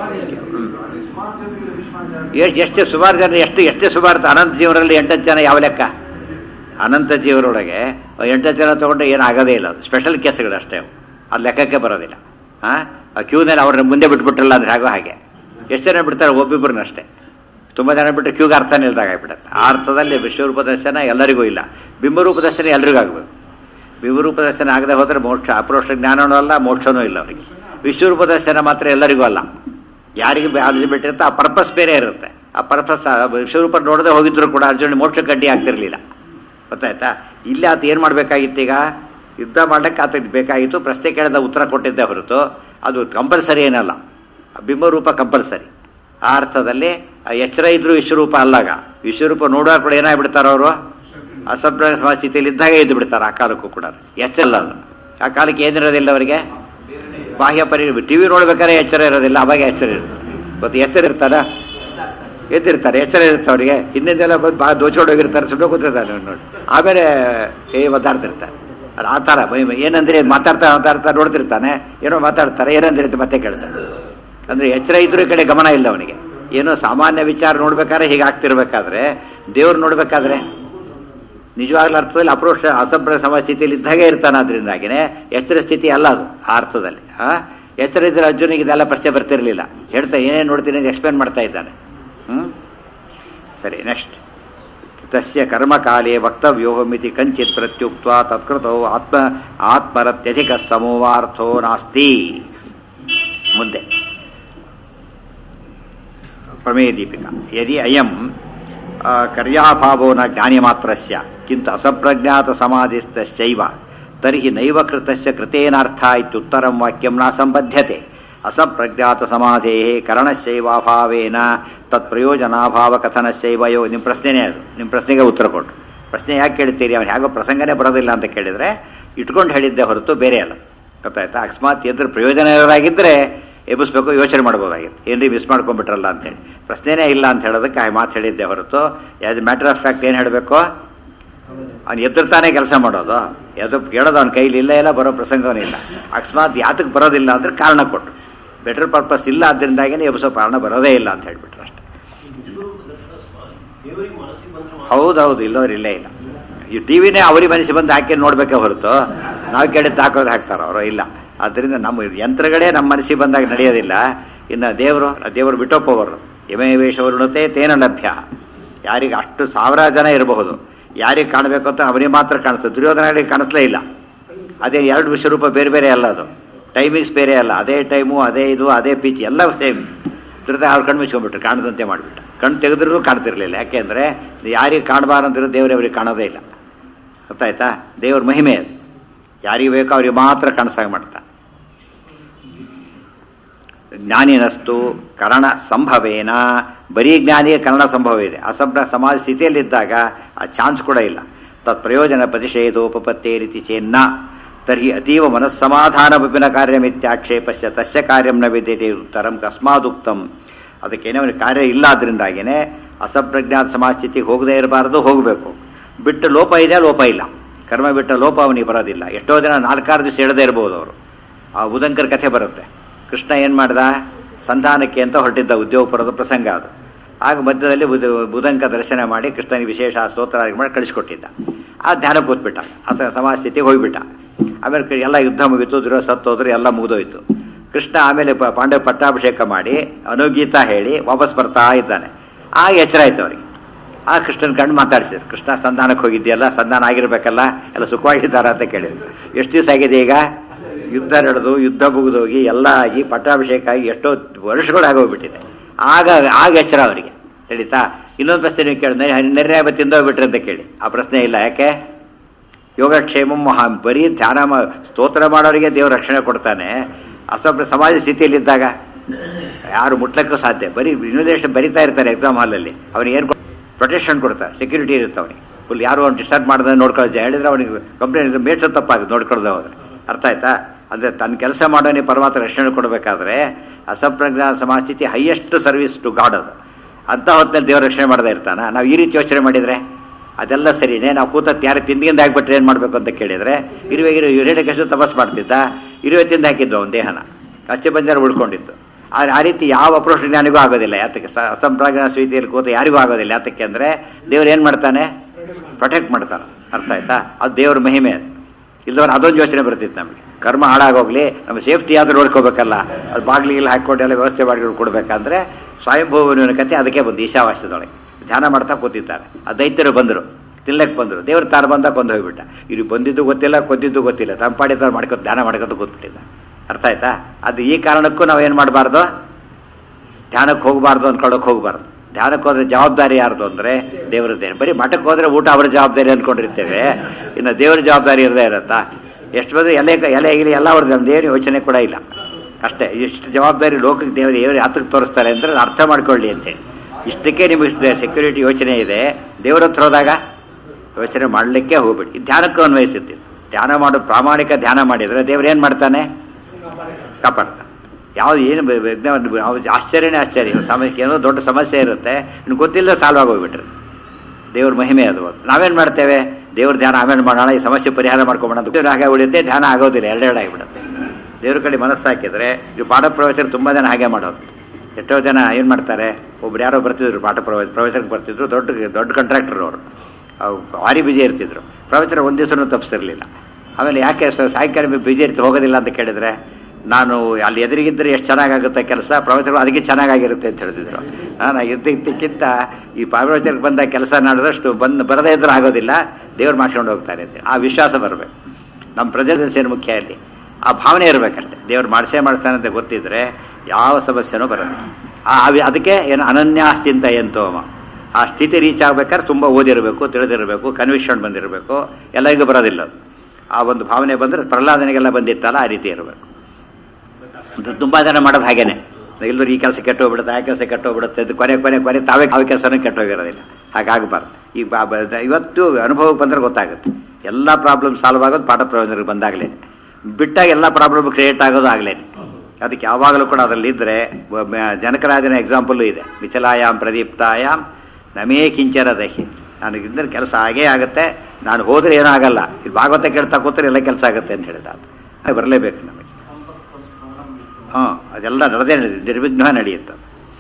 ಅಲ್ಲಿ ಸುಮಾರು ಜನರಿಗೆ ವಿಶ್ವಾಸ ಎಷ್ಟು ಎಷ್ಟು ಸುಮಾರು ಜನ ಎಷ್ಟು ಎಷ್ಟೇ ಸುಮಾರು ಅನಂತ ಜೀವರಲ್ಲಿ ಎಂಟತ್ತು ಜನ ಯಾವ ಲೆಕ್ಕ ಅನಂತ ಜೀವರೊಳಗೆ ಎಂಟತ್ತು ಜನ ತೊಗೊಂಡ್ರೆ ಏನಾಗೋದೇ ಇಲ್ಲ ಅದು ಸ್ಪೆಷಲ್ ಕೇಸ್ಗಳು ಅಷ್ಟೇ ಅವು. ಅದು ಲೆಕ್ಕಕ್ಕೆ ಬರೋದಿಲ್ಲ ಹಾಂ ಆ ಕ್ಯೂನಲ್ಲಿ ಅವ್ರನ್ನ ಮುಂದೆ ಬಿಟ್ಬಿಟ್ರಲ್ಲ ಅಂದ್ರೆ ಆಗೋ ಹಾಗೆ ಎಷ್ಟು ಜನ ಬಿಡ್ತಾರೆ ಒಬ್ಬಿಬ್ಬರನ್ನ ಅಷ್ಟೇ ತುಂಬ ಜನ ಬಿಟ್ಟರೆ ಕ್ಯೂಗೆ ಅರ್ಥನೇ ಇಲ್ದಾಗ ಆಗ್ಬಿಡುತ್ತೆ ಆ ಅರ್ಥದಲ್ಲಿ ವಿಶ್ವರೂಪ ದರ್ಶನ ಎಲ್ಲರಿಗೂ ಇಲ್ಲ ಬಿಂಬರೂಪ ದರ್ಶನ ಎಲ್ರಿಗೂ ಆಗಬೇಕು ಬಿಂಬರೂಪ ದರ್ಶನ ಆಗದೆ ಹೋದರೆ ಮೋಕ್ಷ ಅಪರೋಕ್ಷ ಜ್ಞಾನನೂ ಅಲ್ಲ ಮೋಕ್ಷನೂ ಇಲ್ಲ ಅವರಿಗೆ ವಿಶ್ವರೂಪ ದರ್ಶನ ಮಾತ್ರ ಎಲ್ಲರಿಗೂ ಅಲ್ಲ ಯಾರಿಗೆ ಅರ್ಜಿ ಬಿಟ್ಟಿರುತ್ತೆ ಆ ಪರ್ಪಸ್ ಬೇರೆ ಇರುತ್ತೆ ಆ ಪರ್ಪಸ್ ವಿಶ್ವರೂಪ ನೋಡದೆ ಹೋಗಿದ್ರು ಕೂಡ ಅರ್ಜುನ ಮೋಕ್ಷಕ್ಕೆ ಅಡ್ಡಿ ಆಗ್ತಿರ್ಲಿಲ್ಲ ಗೊತ್ತಾಯ್ತಾ ಇಲ್ಲಿ ಆತ ಏನು ಮಾಡಬೇಕಾಗಿತ್ತು ಈಗ ಯುದ್ಧ ಮಾಡ್ಲಿಕ್ಕೆ ಆತ ಬೇಕಾಗಿತ್ತು ಪ್ರಶ್ನೆ ಕೇಳಿದ ಉತ್ತರ ಕೊಟ್ಟಿದ್ದೆ ಹೊರತು ಅದು ಕಂಪಲ್ಸರಿ ಏನಲ್ಲ ಬಿಂಬರೂಪ ಕಂಪಲ್ಸರಿ ಆ ಅರ್ಥದಲ್ಲಿ ಆ ಎಚ್ಚರ ಇದ್ರೂ ವಿಶ್ವರೂಪ ಅಲ್ಲಾಗ ವಿಶ್ವರೂಪ ನೋಡುವಾಗ ಕೂಡ ಏನಾಗ್ಬಿಡ್ತಾರೆ ಅವರು ಅಸಭ್ಯ ಸಮಾಜ ಸ್ಥಿತಿಯಲ್ಲಿ ಇದ್ದಾಗ ಎದ್ದು ಬಿಡ್ತಾರೆ ಆ ಕಾಲಕ್ಕೂ ಕೂಡ ಎಚ್ಚರ ಇಲ್ಲ ಅದು ಆ ಕಾಲಕ್ಕೆ ಏನಿರೋದಿಲ್ಲ ಅವರಿಗೆ ಬಾಹ್ಯ ಪರಿ ಟಿ ವಿ ನೋಡ್ಬೇಕಾದ್ರೆ ಎಚ್ಚರ ಇರೋದಿಲ್ಲ ಅವಾಗ ಎಚ್ಚರ ಇರುತ್ತೆ ಗೊತ್ತು ಎಚ್ಚರ ಇರ್ತಾರ ಎದ್ದಿರ್ತಾರೆ ಎಚ್ಚರ ಇರುತ್ತೆ ಅವರಿಗೆ ಹಿಂದಿಂದೆಲ್ಲ ಬಂದು ಬಾ ದೋಚೋಡೋಗಿರ್ತಾರೆ ಸುಮ್ಮನೆ ಕೂತಿರ್ತಾರೆ ನೋಡಿ ನೋಡಿ ಆಮೇಲೆ ಏ ಒದ್ದಾಡ್ತಿರ್ತಾರೆ ಅದು ಆ ಥರ ಬೈ- ಏನಂದ್ರೆ ಮಾತಾಡ್ತಾ ಮಾತಾಡ್ತಾ ನೋಡ್ತಿರ್ತಾನೆ ಏನೋ ಮಾತಾಡ್ತಾರೆ ಏನಂದ್ರೆ ಅಂತ ಮತ್ತೆ ಕೇಳ್ತಾರೆ ಅಂದ್ರೆ ಎಚ್ಚರ ಇದ್ರೂ ಈ ಕಡೆ ಗಮನ ಇಲ್ಲ ಅವನಿಗೆ ಏನೋ ಸಾಮಾನ್ಯ ವಿಚಾರ ನೋಡ್ಬೇಕಾದ್ರೆ ಹೀಗೆ ಆಗ್ತಿರ್ಬೇಕಾದ್ರೆ ದೇವ್ರು ನೋಡ್ಬೇಕಾದ್ರೆ ನಿಜವಾಗ್ಲೂ ಅರ್ಥದಲ್ಲಿ ಅಪ್ರೋಕ್ಷ ಅಸಭ್ಯ ಸಮಾಜ ಸ್ಥಿತಿಯಲ್ಲಿ ಇದ್ದಾಗೆ ಇರ್ತಾನೆ ಅದರಿಂದಾಗಿನೇ ಎಚ್ಚರ ಸ್ಥಿತಿ ಅಲ್ಲ ಅದು ಆ ಅರ್ಥದಲ್ಲಿ ಆ ಎಚ್ಚರ ಇದ್ರೆ ಅರ್ಜುನಿಗೆ ಇದೆಲ್ಲ ಪ್ರಶ್ನೆ ಬರ್ತಿರ್ಲಿಲ್ಲ ಹೇಳ್ತಾ ಏನೇನು ನೋಡ್ತೀನಿ ಅಂತ ಎಕ್ಸ್ಪ್ಲೇನ್ ಮಾಡ್ತಾ ಇದ್ದಾನೆ ಹ್ಮ್ ಸರಿ ನೆಕ್ಸ್ಟ್ ತಸ್ಯ ಕರ್ಮಕಾಲೇ ವಕ್ತವ್ಯೋಹಮಿತಿ ಕಂಚಿತ್ ಪ್ರತ್ಯುಕ್ತ ತತ್ಕೃತೋ ಆತ್ಮ ಆತ್ಮರತ್ಯಧಿಕ ಸಮೋವಾರ್ಥೋ ನಾಸ್ತಿ ಮುಂದೆ ಪ್ರಮೇಯ ದೀಪಿಕಾ ಯದಿ ಅಯಂ ಆ, ಕರ್ಯಾಭಾವೋ ನ ಜ್ಞಾನಿಮಾತ್ರಸ್ಯ ಕಿಂತು ಅಸಪ್ರಜ್ಞಾತ ಸಮಾಧಿಸ್ತಸ್ಯೈವ ತರ್ಹಿ ನೈವ ಕೃತಸ್ಯ ಕೃತೇನಾರ್ಥ ಇತ್ಯುತ್ತರಂ ವಾಕ್ಯಂ ನ ಸಂಬಧ್ಯತೆ ಅಸಪ್ರಜ್ಞಾತ ಸಮಾಧೇ ಕರಣಸ್ಯೈವಾಭಾವೇನ ತತ್ ಪ್ರಯೋಜನಾಭಾವ ಕಥನಸ್ಯೈವ ಯೋ ನಿಮ್ಮ ಪ್ರಶ್ನೆನೇ ಅದು ನಿಮ್ಮ ಪ್ರಶ್ನೆಗೆ ಉತ್ತರ ಕೊಟ್ಟು ಪ್ರಶ್ನೆ ಯಾಕೆ ಕೇಳ್ತೀರಿ ಅವ್ನು ಹೇಗೋ ಪ್ರಸಂಗನೇ ಬರೋದಿಲ್ಲ ಅಂತ ಕೇಳಿದರೆ ಇಟ್ಕೊಂಡು ಹೇಳಿದ್ದೆ ಹೊರತು ಬೇರೆ ಅಲ್ಲ ಗೊತ್ತಾಯ್ತಾ ಅಕಸ್ಮಾತ್ ಎದ್ರ ಪ್ರಯೋಜನರಾಗಿದ್ದರೆ ಎಬ್ಬಿಸ್ಬೇಕು ಯೋಚನೆ ಮಾಡ್ಬೋದಾಗಿತ್ತು ಏನ್ರಿ ಮಿಸ್ ಮಾಡ್ಕೊಂಡ್ಬಿಟ್ರಲ್ಲ ಅಂತೇಳಿ ಪ್ರಶ್ನೆನೇ ಇಲ್ಲ ಅಂತ ಹೇಳೋದಕ್ಕೆ ಆ ಮಾತು ಹೇಳಿದ್ದೆ ಹೊರತು as a matter of fact ಏನು ಹೇಳಬೇಕು ಅವ್ನು ಎದುರ್ತಾನೆ ಕೆಲಸ ಮಾಡೋದು ಎದು ಕೇಳೋದು ಅವ್ನ ಕೈಲಿ ಇಲ್ಲ ಇಲ್ಲ ಬರೋ ಪ್ರಸಂಗವೂ ಇಲ್ಲ ಅಕಸ್ಮಾತ್ ಯಾತಕ್ಕೆ ಬರೋದಿಲ್ಲ ಅಂದ್ರೆ ಕಾರಣ ಕೊಟ್ಟು ಬೆಟರ್ ಪರ್ಪಸ್ ಇಲ್ಲ ಅದರಿಂದಾಗೇನೆ ಎಬ್ಸೋ ಕಾರಣ ಬರೋದೇ ಇಲ್ಲ ಅಂತ ಹೇಳ್ಬಿಟ್ರು ಅಷ್ಟೇ ವಿಶ್ವರೂಪ ದರ್ಶನ ಸ್ವಾಮಿ ದೇವರಿಗೆ ಮನಸ್ಸಿಗೆ ಬಂದ್ರೆ ಮಾತ್ರ ಹೌದೌದು ಇಲ್ಲವ್ರು ಇಲ್ಲೇ ಇಲ್ಲ ಈ ಟಿವಿನೇ ಅವ್ರಿಗೆ ಮನಸ್ಸಿಗೆ ಬಂದು ಹಾಕಿ ನೋಡ್ಬೇಕೆ ಹೊರತು ನಾವು ಕೇಳಿದ್ದು ಹಾಕೋದು ಹಾಕ್ತಾರ ಅವರು ಇಲ್ಲ ಆದ್ದರಿಂದ ನಮ್ಮ ಯಂತ್ರಗಳೇ ನಮ್ಮ ಮನಸ್ಸಿಗೆ ಬಂದಾಗ ನಡೆಯೋದಿಲ್ಲ ಇನ್ನು ದೇವರು ದೇವರು ಬಿಟ್ಟೋಪವರು ಯಮೇವೇಶವರುಣತೆ ತೇನ ಲಭ್ಯ ಯಾರಿಗೆ ಅಷ್ಟು ಸಾವಿರಾರು ಜನ ಇರಬಹುದು ಯಾರಿಗೆ ಕಾಣಬೇಕು ಅಂತ ಅವನಿಗೆ ಮಾತ್ರ ಕಾಣಿಸ್ತದೆ ದುರ್ಯೋಧನಿಗೆ ಕಾಣಿಸ್ಲೇ ಇಲ್ಲ ಅದೇ ಎರಡು ವಿಶ್ವರೂಪ ಬೇರೆ ಬೇರೆ ಅಲ್ಲ ಅದು ಟೈಮಿಂಗ್ಸ್ ಬೇರೆ ಅಲ್ಲ ಅದೇ ಟೈಮು ಅದೇ ಇದು ಅದೇ ಪಿಚ್ ಎಲ್ಲ ಸೇಮ್ ದುರ್ದ ಅವ್ರು ಕಣ್ಣು ಮುಚ್ಕೊಂಡ್ಬಿಟ್ರು ಕಾಣದಂತೆ ಮಾಡಿಬಿಟ್ಟು ಕಣ್ಣು ತೆಗೆದ್ರೂ ಕಾಣ್ತಿರ್ಲಿಲ್ಲ ಯಾಕೆಂದರೆ ಯಾರಿಗೆ ಕಾಣಬಾರಂದ್ರೆ ದೇವರವರಿಗೆ ಕಾಣೋದೇ ಇಲ್ಲ ಗೊತ್ತಾಯ್ತಾ ದೇವ್ರ ಮಹಿಮೆ ಅದು ಯಾರಿಗೆ ಬೇಕೋ ಅವ್ರಿಗೆ ಮಾತ್ರ ಕಾಣಿಸಾಗ ಮಾಡ್ತಾ ಜ್ಞಾನಿನಸ್ತು ಕರಣ ಸಂಭವೇನ ಬರೀ ಜ್ಞಾನಿಗೆ ಕರಣ ಸಂಭವ ಇದೆ ಅಸಭ್ಯ ಸಮಾಜ ಸ್ಥಿತಿಯಲ್ಲಿದ್ದಾಗ ಆ ಚಾನ್ಸ್ ಕೂಡ ಇಲ್ಲ ತತ್ ಪ್ರಯೋಜನ ಪ್ರತಿಷೇಧೋಪಪತ್ತೇ ರೀತಿ ಚೇನ್ನ ತರ್ಹಿ ಅತೀವ ಮನಸ್ಸಮಾಧಾನ ವಿಪಿನ ಕಾರ್ಯಮಿತ್ಯಾಕ್ಷೇಪಸ್ಯ ತಸ್ಯ ಕಾರ್ಯಂ ನ ವಿದ್ಯತೆ ಉತ್ತರಂ ಕಸ್ಮಾದುಕ್ತಂ ಅದಕ್ಕೇನೆ ಅವನಿಗೆ ಕಾರ್ಯ ಇಲ್ಲ ಅದರಿಂದಾಗಿನೇ ಅಸಪ್ರಜ್ಞಾತ ಸಮಾಜ ಸ್ಥಿತಿಗೆ ಹೋಗದೇ ಇರಬಾರದು ಹೋಗಬೇಕು ಬಿಟ್ಟು ಲೋಪ ಇದೆ ಲೋಪ ಇಲ್ಲ ಕರ್ಮ ಬಿಟ್ಟ ಲೋಪ ಅವನಿಗೆ ಬರೋದಿಲ್ಲ ಎಷ್ಟೋ ಜನ ನಾಲ್ಕಾರು ದಿವಸ ಹೇಳದೇ ಇರ್ಬೋದು ಅವರು ಆ ಉದಂಕರ ಕಥೆ ಬರುತ್ತೆ ಕೃಷ್ಣ ಏನು ಮಾಡ್ದ ಸಂಧಾನಕ್ಕೆ ಅಂತ ಹೊರಟಿದ್ದ ಉದ್ಯೋಗಪುರದ ಪ್ರಸಂಗ ಅದು ಆಗ ಮಧ್ಯದಲ್ಲಿ ಬುಧ ಬುಧಂಕ ದರ್ಶನ ಮಾಡಿ ಕೃಷ್ಣನಿಗೆ ವಿಶೇಷ ಸ್ತೋತ್ರ ಮಾಡಿ ಕಳಿಸ್ಕೊಟ್ಟಿದ್ದ ಆ ಧ್ಯಾನ ಕೂತ್ಬಿಟ್ಟ ಆತ ಸಮಾಜ ಸ್ಥಿತಿಗೆ ಹೋಗ್ಬಿಟ್ಟ ಆಮೇಲೆ ಕ- ಎಲ್ಲ ಯುದ್ಧ ಮುಗೀತು ದುರ ಸತ್ತೋದ್ರು ಎಲ್ಲ ಮುಗಿದೋಯ್ತು ಕೃಷ್ಣ ಆಮೇಲೆ ಪ- ಪಾಂಡವ ಪಟ್ಟಾಭಿಷೇಕ ಮಾಡಿ ಅನುಗೀತ ಹೇಳಿ ವಾಪಸ್ ಬರ್ತಾ ಇದ್ದಾನೆ ಆಗ ಎಚ್ಚರ ಆಯ್ತು ಅವರಿಗೆ ಆ ಕೃಷ್ಣನ ಕಂಡು ಮಾತಾಡಿಸಿದ್ರು ಕೃಷ್ಣ ಸಂಧಾನಕ್ಕೆ ಹೋಗಿದ್ಯಲ್ಲ ಸಂಧಾನ ಆಗಿರ್ಬೇಕಲ್ಲ ಎಲ್ಲ ಸುಖವಾಗಿದ್ದಾರ ಅಂತ ಕೇಳಿದ್ರು ಎಷ್ಟು ದಿವಸ ಆಗಿದೆ ಈಗ ಯುದ್ಧ ನಡೆದು ಯುದ್ಧ ಮುಗಿದೋಗಿ ಎಲ್ಲ ಆಗಿ ಪಟ್ಟಾಭಿಷೇಕ ಆಗಿ ಎಷ್ಟೋ ವರ್ಷಗಳಾಗೋಗ್ಬಿಟ್ಟಿದೆ ಆಗ ಆಗ ಎಚ್ಚರ ಅವರಿಗೆ ಹೇಳಿತಾ ಇನ್ನೊಂದು ಪ್ರಶ್ನೆ ನೀವು ಕೇಳಿ ನೆರೆ ತಿಂದೋಗ್ಬಿಟ್ರಿ ಅಂತ ಕೇಳಿ ಆ ಪ್ರಶ್ನೆ ಇಲ್ಲ ಯಾಕೆ ಯೋಗಕ್ಷೇಮ ಮಹಾ ಬರೀ ಧ್ಯಾನ ಮಾ- ಸ್ತೋತ್ರ ಮಾಡೋರಿಗೆ ದೇವರು ರಕ್ಷಣೆ ಕೊಡ್ತಾನೆ ಅಸಭ್ಯ ಸಮಾಜ ಸ್ಥಿತಿಯಲ್ಲಿದ್ದಾಗ ಯಾರು ಮುಟ್ಲಕ್ಕೂ ಸಾಧ್ಯ ಬರೀ ಇನ್ವಿಟೇಷನ್ ಬರಿತಾ ಇರ್ತಾರೆ ಎಕ್ಸಾಮ್ ಹಾಲಲ್ಲಿ ಅವ್ನಿಗೆ ಏನು ಪ್ರೊಟೆಕ್ಷನ್ ಕೊಡ್ತಾರೆ ಸೆಕ್ಯೂರಿಟಿ ಇರುತ್ತೆ ಅವನಿಗೆ ಫುಲ್ ಯಾರು ಅವ್ನು ಡಿಸ್ಟರ್ಬ್ ಮಾಡಿದ್ರೆ ನೋಡ್ಕೊಳ್ಳೋದು ಹೇಳಿದ್ರೆ ಅವನಿಗೆ ಕಂಪ್ಲೇಂಟ್ ಮೇಟ್ರ್ ತಪ್ಪಾಗುತ್ತೆ ನೋಡ್ಕೊಳ್ದೆ ಹೋದ್ರೆ ಅರ್ಥ ಆಯ್ತಾ ಅಂದರೆ ತನ್ನ ಕೆಲಸ ಮಾಡೋನೇ ಪರಮಾತ್ಮ ರಕ್ಷಣೆ ಕೊಡಬೇಕಾದ್ರೆ ಅಸಂಪ್ರಜ್ಞಾನ ಸಮಾಜ ಸ್ಥಿತಿ ಹೈಯೆಸ್ಟ್ ಸರ್ವಿಸ್ ಟು ಗಾಡ್ ಅದು ಅಂಥ ಹೊತ್ತಲ್ಲಿ ದೇವ್ರ ರಕ್ಷಣೆ ಮಾಡದೇ ಇರ್ತಾನ ನಾವು ಈ ರೀತಿ ಯೋಚನೆ ಮಾಡಿದರೆ ಅದೆಲ್ಲ ಸರಿನೇ ನಾವು ಕೂತತ್ತು ಯಾರು ತಿಂದಿಗಿಂದ ಹಾಕ್ಬಿಟ್ರೆ ಏನು ಮಾಡಬೇಕು ಅಂತ ಕೇಳಿದರೆ ಇರುವೆ ಇರು ಹಿರಣ್ಯಕಶಿಪು ತಪಸ್ ಮಾಡ್ತಿದ್ದ ಇರುವೆ ತಿಂದು ಹಾಕಿದ್ದು ಅವನ ದೇಹನ ಅಚ್ಚೆ ಬಂಜಾರ ಉಳ್ಕೊಂಡಿತ್ತು ಆ ಆ ರೀತಿ ಯಾವ ಅಪ್ರೋಷ್ ಜ್ಞಾನಿಗೂ ಆಗೋದಿಲ್ಲ ಯಾತಕ್ಕೆ ಸ ಅಸಂಪ್ರಾಜ್ಞಾನ ಸ್ಥಿತಿಯಲ್ಲಿ ಕೂತ ಯಾರಿಗೂ ಆಗೋದಿಲ್ಲ ಯಾತಕ್ಕೆ ಅಂದರೆ ದೇವ್ರು ಏನು ಮಾಡ್ತಾನೆ ಪ್ರೊಟೆಕ್ಟ್ ಮಾಡ್ತಾನೆ ಅರ್ಥ ಆಯ್ತಾ ಅದು ದೇವ್ರ ಮಹಿಮೆ ಅದು ಇಲ್ಲದವ್ರು ಅದೊಂದು ಯೋಚನೆ ಬರ್ತಿತ್ತು ನಮಗೆ ಕರ್ಮ ಹಾಳಾಗೋಗ್ಲಿ ನಮ್ಮ ಸೇಫ್ಟಿ ಆದ್ರೂ ನೋಡ್ಕೋಬೇಕಲ್ಲ ಅದು ಬಾಗಿಲಿಗೆಲ್ಲ ಹಾಕ್ಕೊಂಡು ಎಲ್ಲ ವ್ಯವಸ್ಥೆ ಮಾಡಿ ಕೊಡ್ಬೇಕಂದ್ರೆ ಸ್ವಯಂಭೂವನ ಕತೆ ಅದಕ್ಕೆ ಬಂದು ಈಶಾವಾಸ್ಯದೊಳಗೆ ಧ್ಯಾನ ಮಾಡ್ತಾ ಕೂತಿದ್ದಾರೆ ಆ ದೈತ್ಯರು ಬಂದರು ತಿನ್ನಕ್ಕೆ ಬಂದರು ದೇವ್ರ ತಾನು ಬಂದ ಕೊಂದು ಹೋಗ್ಬಿಟ್ಟ ಇವ್ರು ಬಂದಿದ್ದು ಗೊತ್ತಿಲ್ಲ ಕೊಂದಿದ್ದು ಗೊತ್ತಿಲ್ಲ ತಮ್ಮ ಪಾಡಿದವ್ರು ಮಾಡ್ಕೊಂಡು ಧ್ಯಾನ ಮಾಡ್ಕೊಂಡು ಕೂತ್ಬಿಟ್ಟಿದ್ದ ಅರ್ಥ ಆಯ್ತಾ ಅದು ಈ ಕಾರಣಕ್ಕೂ ನಾವು ಏನು ಮಾಡಬಾರ್ದು ಧ್ಯಾನಕ್ಕೆ ಹೋಗಬಾರ್ದು ಅನ್ಕೊಳ್ಳೋಕೆ ಹೋಗಬಾರ್ದು ಧ್ಯಾನಕ್ಕೆ ಹೋದ್ರೆ ಜವಾಬ್ದಾರಿ ಯಾರ್ದು ಅಂದರೆ ದೇವರದ್ದೇ ಬರೀ ಮಠಕ್ಕೆ ಹೋದ್ರೆ ಊಟ ಅವ್ರ ಜವಾಬ್ದಾರಿ ಅಂದ್ಕೊಂಡಿರ್ತೇವೆ ಇನ್ನು ದೇವ್ರ ಜವಾಬ್ದಾರಿ ಇರದೇ ಇರತ್ತಾ ಎಷ್ಟು ಬಂದ್ರೆ ಎಲೆ ಎಲೆ ಇಲ್ಲಿ ಎಲ್ಲ ಅವ್ರದ್ದು ನಮ್ದೇನು ಯೋಚನೆ ಕೂಡ ಇಲ್ಲ ಅಷ್ಟೇ ಇಷ್ಟು ಜವಾಬ್ದಾರಿ ಲೋಕಕ್ಕೆ ದೇವರು ದೇವರು ಯಾತಕ್ಕೆ ತೋರಿಸ್ತಾರೆ ಅಂದರೆ ಅರ್ಥ ಮಾಡ್ಕೊಳ್ಳಿ ಅಂತೇಳಿ ಇಷ್ಟಕ್ಕೆ ನಿಮಗೆ ಸೆಕ್ಯೂರಿಟಿ ಯೋಚನೆ ಇದೆ ದೇವ್ರ ಹತ್ರ ಹೋದಾಗ ಯೋಚನೆ ಮಾಡಲಿಕ್ಕೆ ಹೋಗ್ಬಿಡಿ ಇದು ಧ್ಯಾನಕ್ಕೂ ಅನ್ವಯಿಸುತ್ತೆ ಧ್ಯಾನ ಮಾಡೋ ಪ್ರಾಮಾಣಿಕ ಧ್ಯಾನ ಮಾಡಿದರೆ ದೇವ್ರು ಏನು ಮಾಡ್ತಾನೆ ಕಾಪಾಡ್ತಾನೆ ಯಾವ್ದು ಏನು ಬ- ವಿಜ್ಞಾನ ಯಾವ್ದು ಆಶ್ಚರ್ಯನೇ ಆಶ್ಚರ್ಯ ಸಮಸ್ಯೆ ಏನೋ ದೊಡ್ಡ ಸಮಸ್ಯೆ ಇರುತ್ತೆ ಇನ್ನು ಗೊತ್ತಿಲ್ಲ ಸಾಲ್ವ್ ಆಗೋಗ್ಬಿಟ್ರೆ ದೇವ್ರ ಮಹಿಮೆ ಅದು ಒಂದು. ನಾವೇನ್ ಮಾಡ್ತೇವೆ ದೇವ್ರ ಧ್ಯಾನ ಆಮೇಲೆ ಮಾಡೋಣ ಈ ಸಮಸ್ಯೆ ಪರಿಹಾರ ಮಾಡ್ಕೊಂಬೋಣ ಅಂತ ದೇವ್ರ ಹಾಗೆ ಉಳಿಯುತ್ತೆ ಧ್ಯಾನ ಆಗೋದಿಲ್ಲ ಎರಡೆರಡು ಆಗಿಬಿಡುತ್ತೆ ದೇವ್ರ ಕಡೆ ಮನಸ್ಸು ಹಾಕಿದ್ರೆ ಇದು ಪಾಠ ಪ್ರವಚನ ತುಂಬ ಜನ ಹಾಗೆ ಮಾಡೋದು ಎಷ್ಟೋ ಜನ ಏನು ಮಾಡ್ತಾರೆ ಒಬ್ರು ಯಾರೋ ಬರ್ತಿದ್ರು ಪಾಠ ಪ್ರವಚ ಪ್ರವಚನಕ್ಕೆ ಬರ್ತಿದ್ರು ದೊಡ್ಡ ದೊಡ್ಡ ಕಾಂಟ್ರಾಕ್ಟರ್ ಅವರು ಭಾರಿ ಬಿಜಿ ಇರ್ತಿದ್ರು ಪ್ರವಚನ ಒಂದು ದಿವಸನೂ ತಪ್ಪಿಸ್ತಿರ್ಲಿಲ್ಲ ಆಮೇಲೆ ಯಾಕೆ ಸ- ಸಾಯಂಕಾಲ ಬಿಜಿ ಇರ್ತಿ ಹೋಗೋದಿಲ್ಲ ಅಂತ ಕೇಳಿದ್ರೆ ನಾನು ಅಲ್ಲಿ ಎದುರಿಗಿದ್ದರೆ ಎಷ್ಟು ಚೆನ್ನಾಗಾಗುತ್ತೆ ಕೆಲಸ ಪ್ರವಚನ ಅದಕ್ಕೆ ಚೆನ್ನಾಗಾಗಿರುತ್ತೆ ಅಂತ ಹೇಳ್ತಿದ್ರು ನಾನು ಇದ್ದಕ್ಕಿಂತ ಈ ಪ್ರವಚನಕ್ಕೆ ಬಂದ ಕೆಲಸ ಮಾಡಿದಷ್ಟು ಬಂದು ಬರದೇ ಇದ್ರೂ ಆಗೋದಿಲ್ಲ ದೇವ್ರು ಮಾಡ್ಕೊಂಡು ಹೋಗ್ತಾರೆ ಅಂತ ಆ ವಿಶ್ವಾಸ ಬರಬೇಕು ನಮ್ಮ ಪ್ರೆಸೆನ್ಸ್ ಏನು ಮುಖ್ಯ ಇಲ್ಲಿ ಆ ಭಾವನೆ ಇರಬೇಕಷ್ಟೆ ದೇವ್ರು ಮಾಡಿಸೇ ಮಾಡ್ತಾನೆ ಅಂತ ಗೊತ್ತಿದ್ರೆ ಯಾವ ಸಮಸ್ಯೆನೂ ಬರಲ್ಲ ಆ ಅವಿ- ಅದಕ್ಕೆ ಏನು ಅನನ್ಯಾಸ್ತಿಂತ ಎಂತೋಮ ಆ ಸ್ಥಿತಿ ರೀಚ್ ಆಗ್ಬೇಕಾದ್ರೆ ತುಂಬ ಓದಿರಬೇಕು ತಿಳಿದಿರಬೇಕು ಕನ್ವಿಕ್ಷನ್ ಬಂದಿರಬೇಕು ಎಲ್ಲರಿಗೂ ಬರೋದಿಲ್ಲ ಅದು. ಆ ಒಂದು ಭಾವನೆ ಬಂದರೆ ಪ್ರಹ್ಲಾದನಿಗೆಲ್ಲ ಬಂದಿತ್ತಲ್ಲ ಆ ರೀತಿ ಇರಬೇಕು ಅದು ತುಂಬ ಜನ ಮಾಡೋದು ಹಾಗೇನೆ ಎಲ್ಲರೂ ಈ ಕೆಲಸ ಕೆಟ್ಟೋಗ್ಬಿಡುತ್ತೆ ಆ ಕೆಲಸ ಕೆಟ್ಟೋಗ್ಬಿಡುತ್ತೆ ಅದು ಕೊನೆ ಕೊನೆ ಕೊನೆ ತಾವೇ ಯಾವ ಕೆಲಸನೂ ಕೆಟ್ಟೋಗಿರೋದಿಲ್ಲ ಹಾಗಾಗಬಾರ್ದು ಈಗ ಬಾ- ಬ- ಇವತ್ತು ಅನುಭವಕ್ಕೆ ಬಂದರೆ ಗೊತ್ತಾಗುತ್ತೆ ಎಲ್ಲ ಪ್ರಾಬ್ಲಮ್ ಸಾಲ್ವ್ ಆಗೋದು ಪಾಠ ಪ್ರಯೋಜನಕ್ಕೆ ಬಂದಾಗಲೇ ಬಿಟ್ಟಾಗ ಎಲ್ಲ ಪ್ರಾಬ್ಲಮ್ ಕ್ರಿಯೇಟ್ ಆಗೋದು ಆಗಲೇ ಅದಕ್ಕೆ ಯಾವಾಗಲೂ ಕೂಡ ಅದರಲ್ಲಿ ಇದ್ದರೆ ಜನಕರಾಜನ ಎಕ್ಸಾಂಪಲ್ಲು ಇದೆ ಮಿಥಿಲಾಯಾಮ್ ಪ್ರದೀಪ್ತಾಯಾಮ್ ನಮೇ ಕಿಂಚರ ದಹಿ ನನಗೆ ಇದ್ರೆ ಕೆಲಸ ಆಗೇ ಆಗುತ್ತೆ ನಾನು ಹೋದ್ರೆ ಏನೂ ಆಗಲ್ಲ ಇದು ಭಾಗವತ ಕೇಳ್ತಾ ಕೂತ್ರೆ ಎಲ್ಲ ಕೆಲಸ ಆಗುತ್ತೆ ಅಂತ ಹೇಳಿದ ಅದು ಬರಲೇಬೇಕು ನಮಗೆ ಹಾಂ ಅದೆಲ್ಲ ನಡೆದೇ ನಡೆಯುತ್ತೆ ನಿರ್ವಿಘ್ನ ನಡೆಯುತ್ತೆ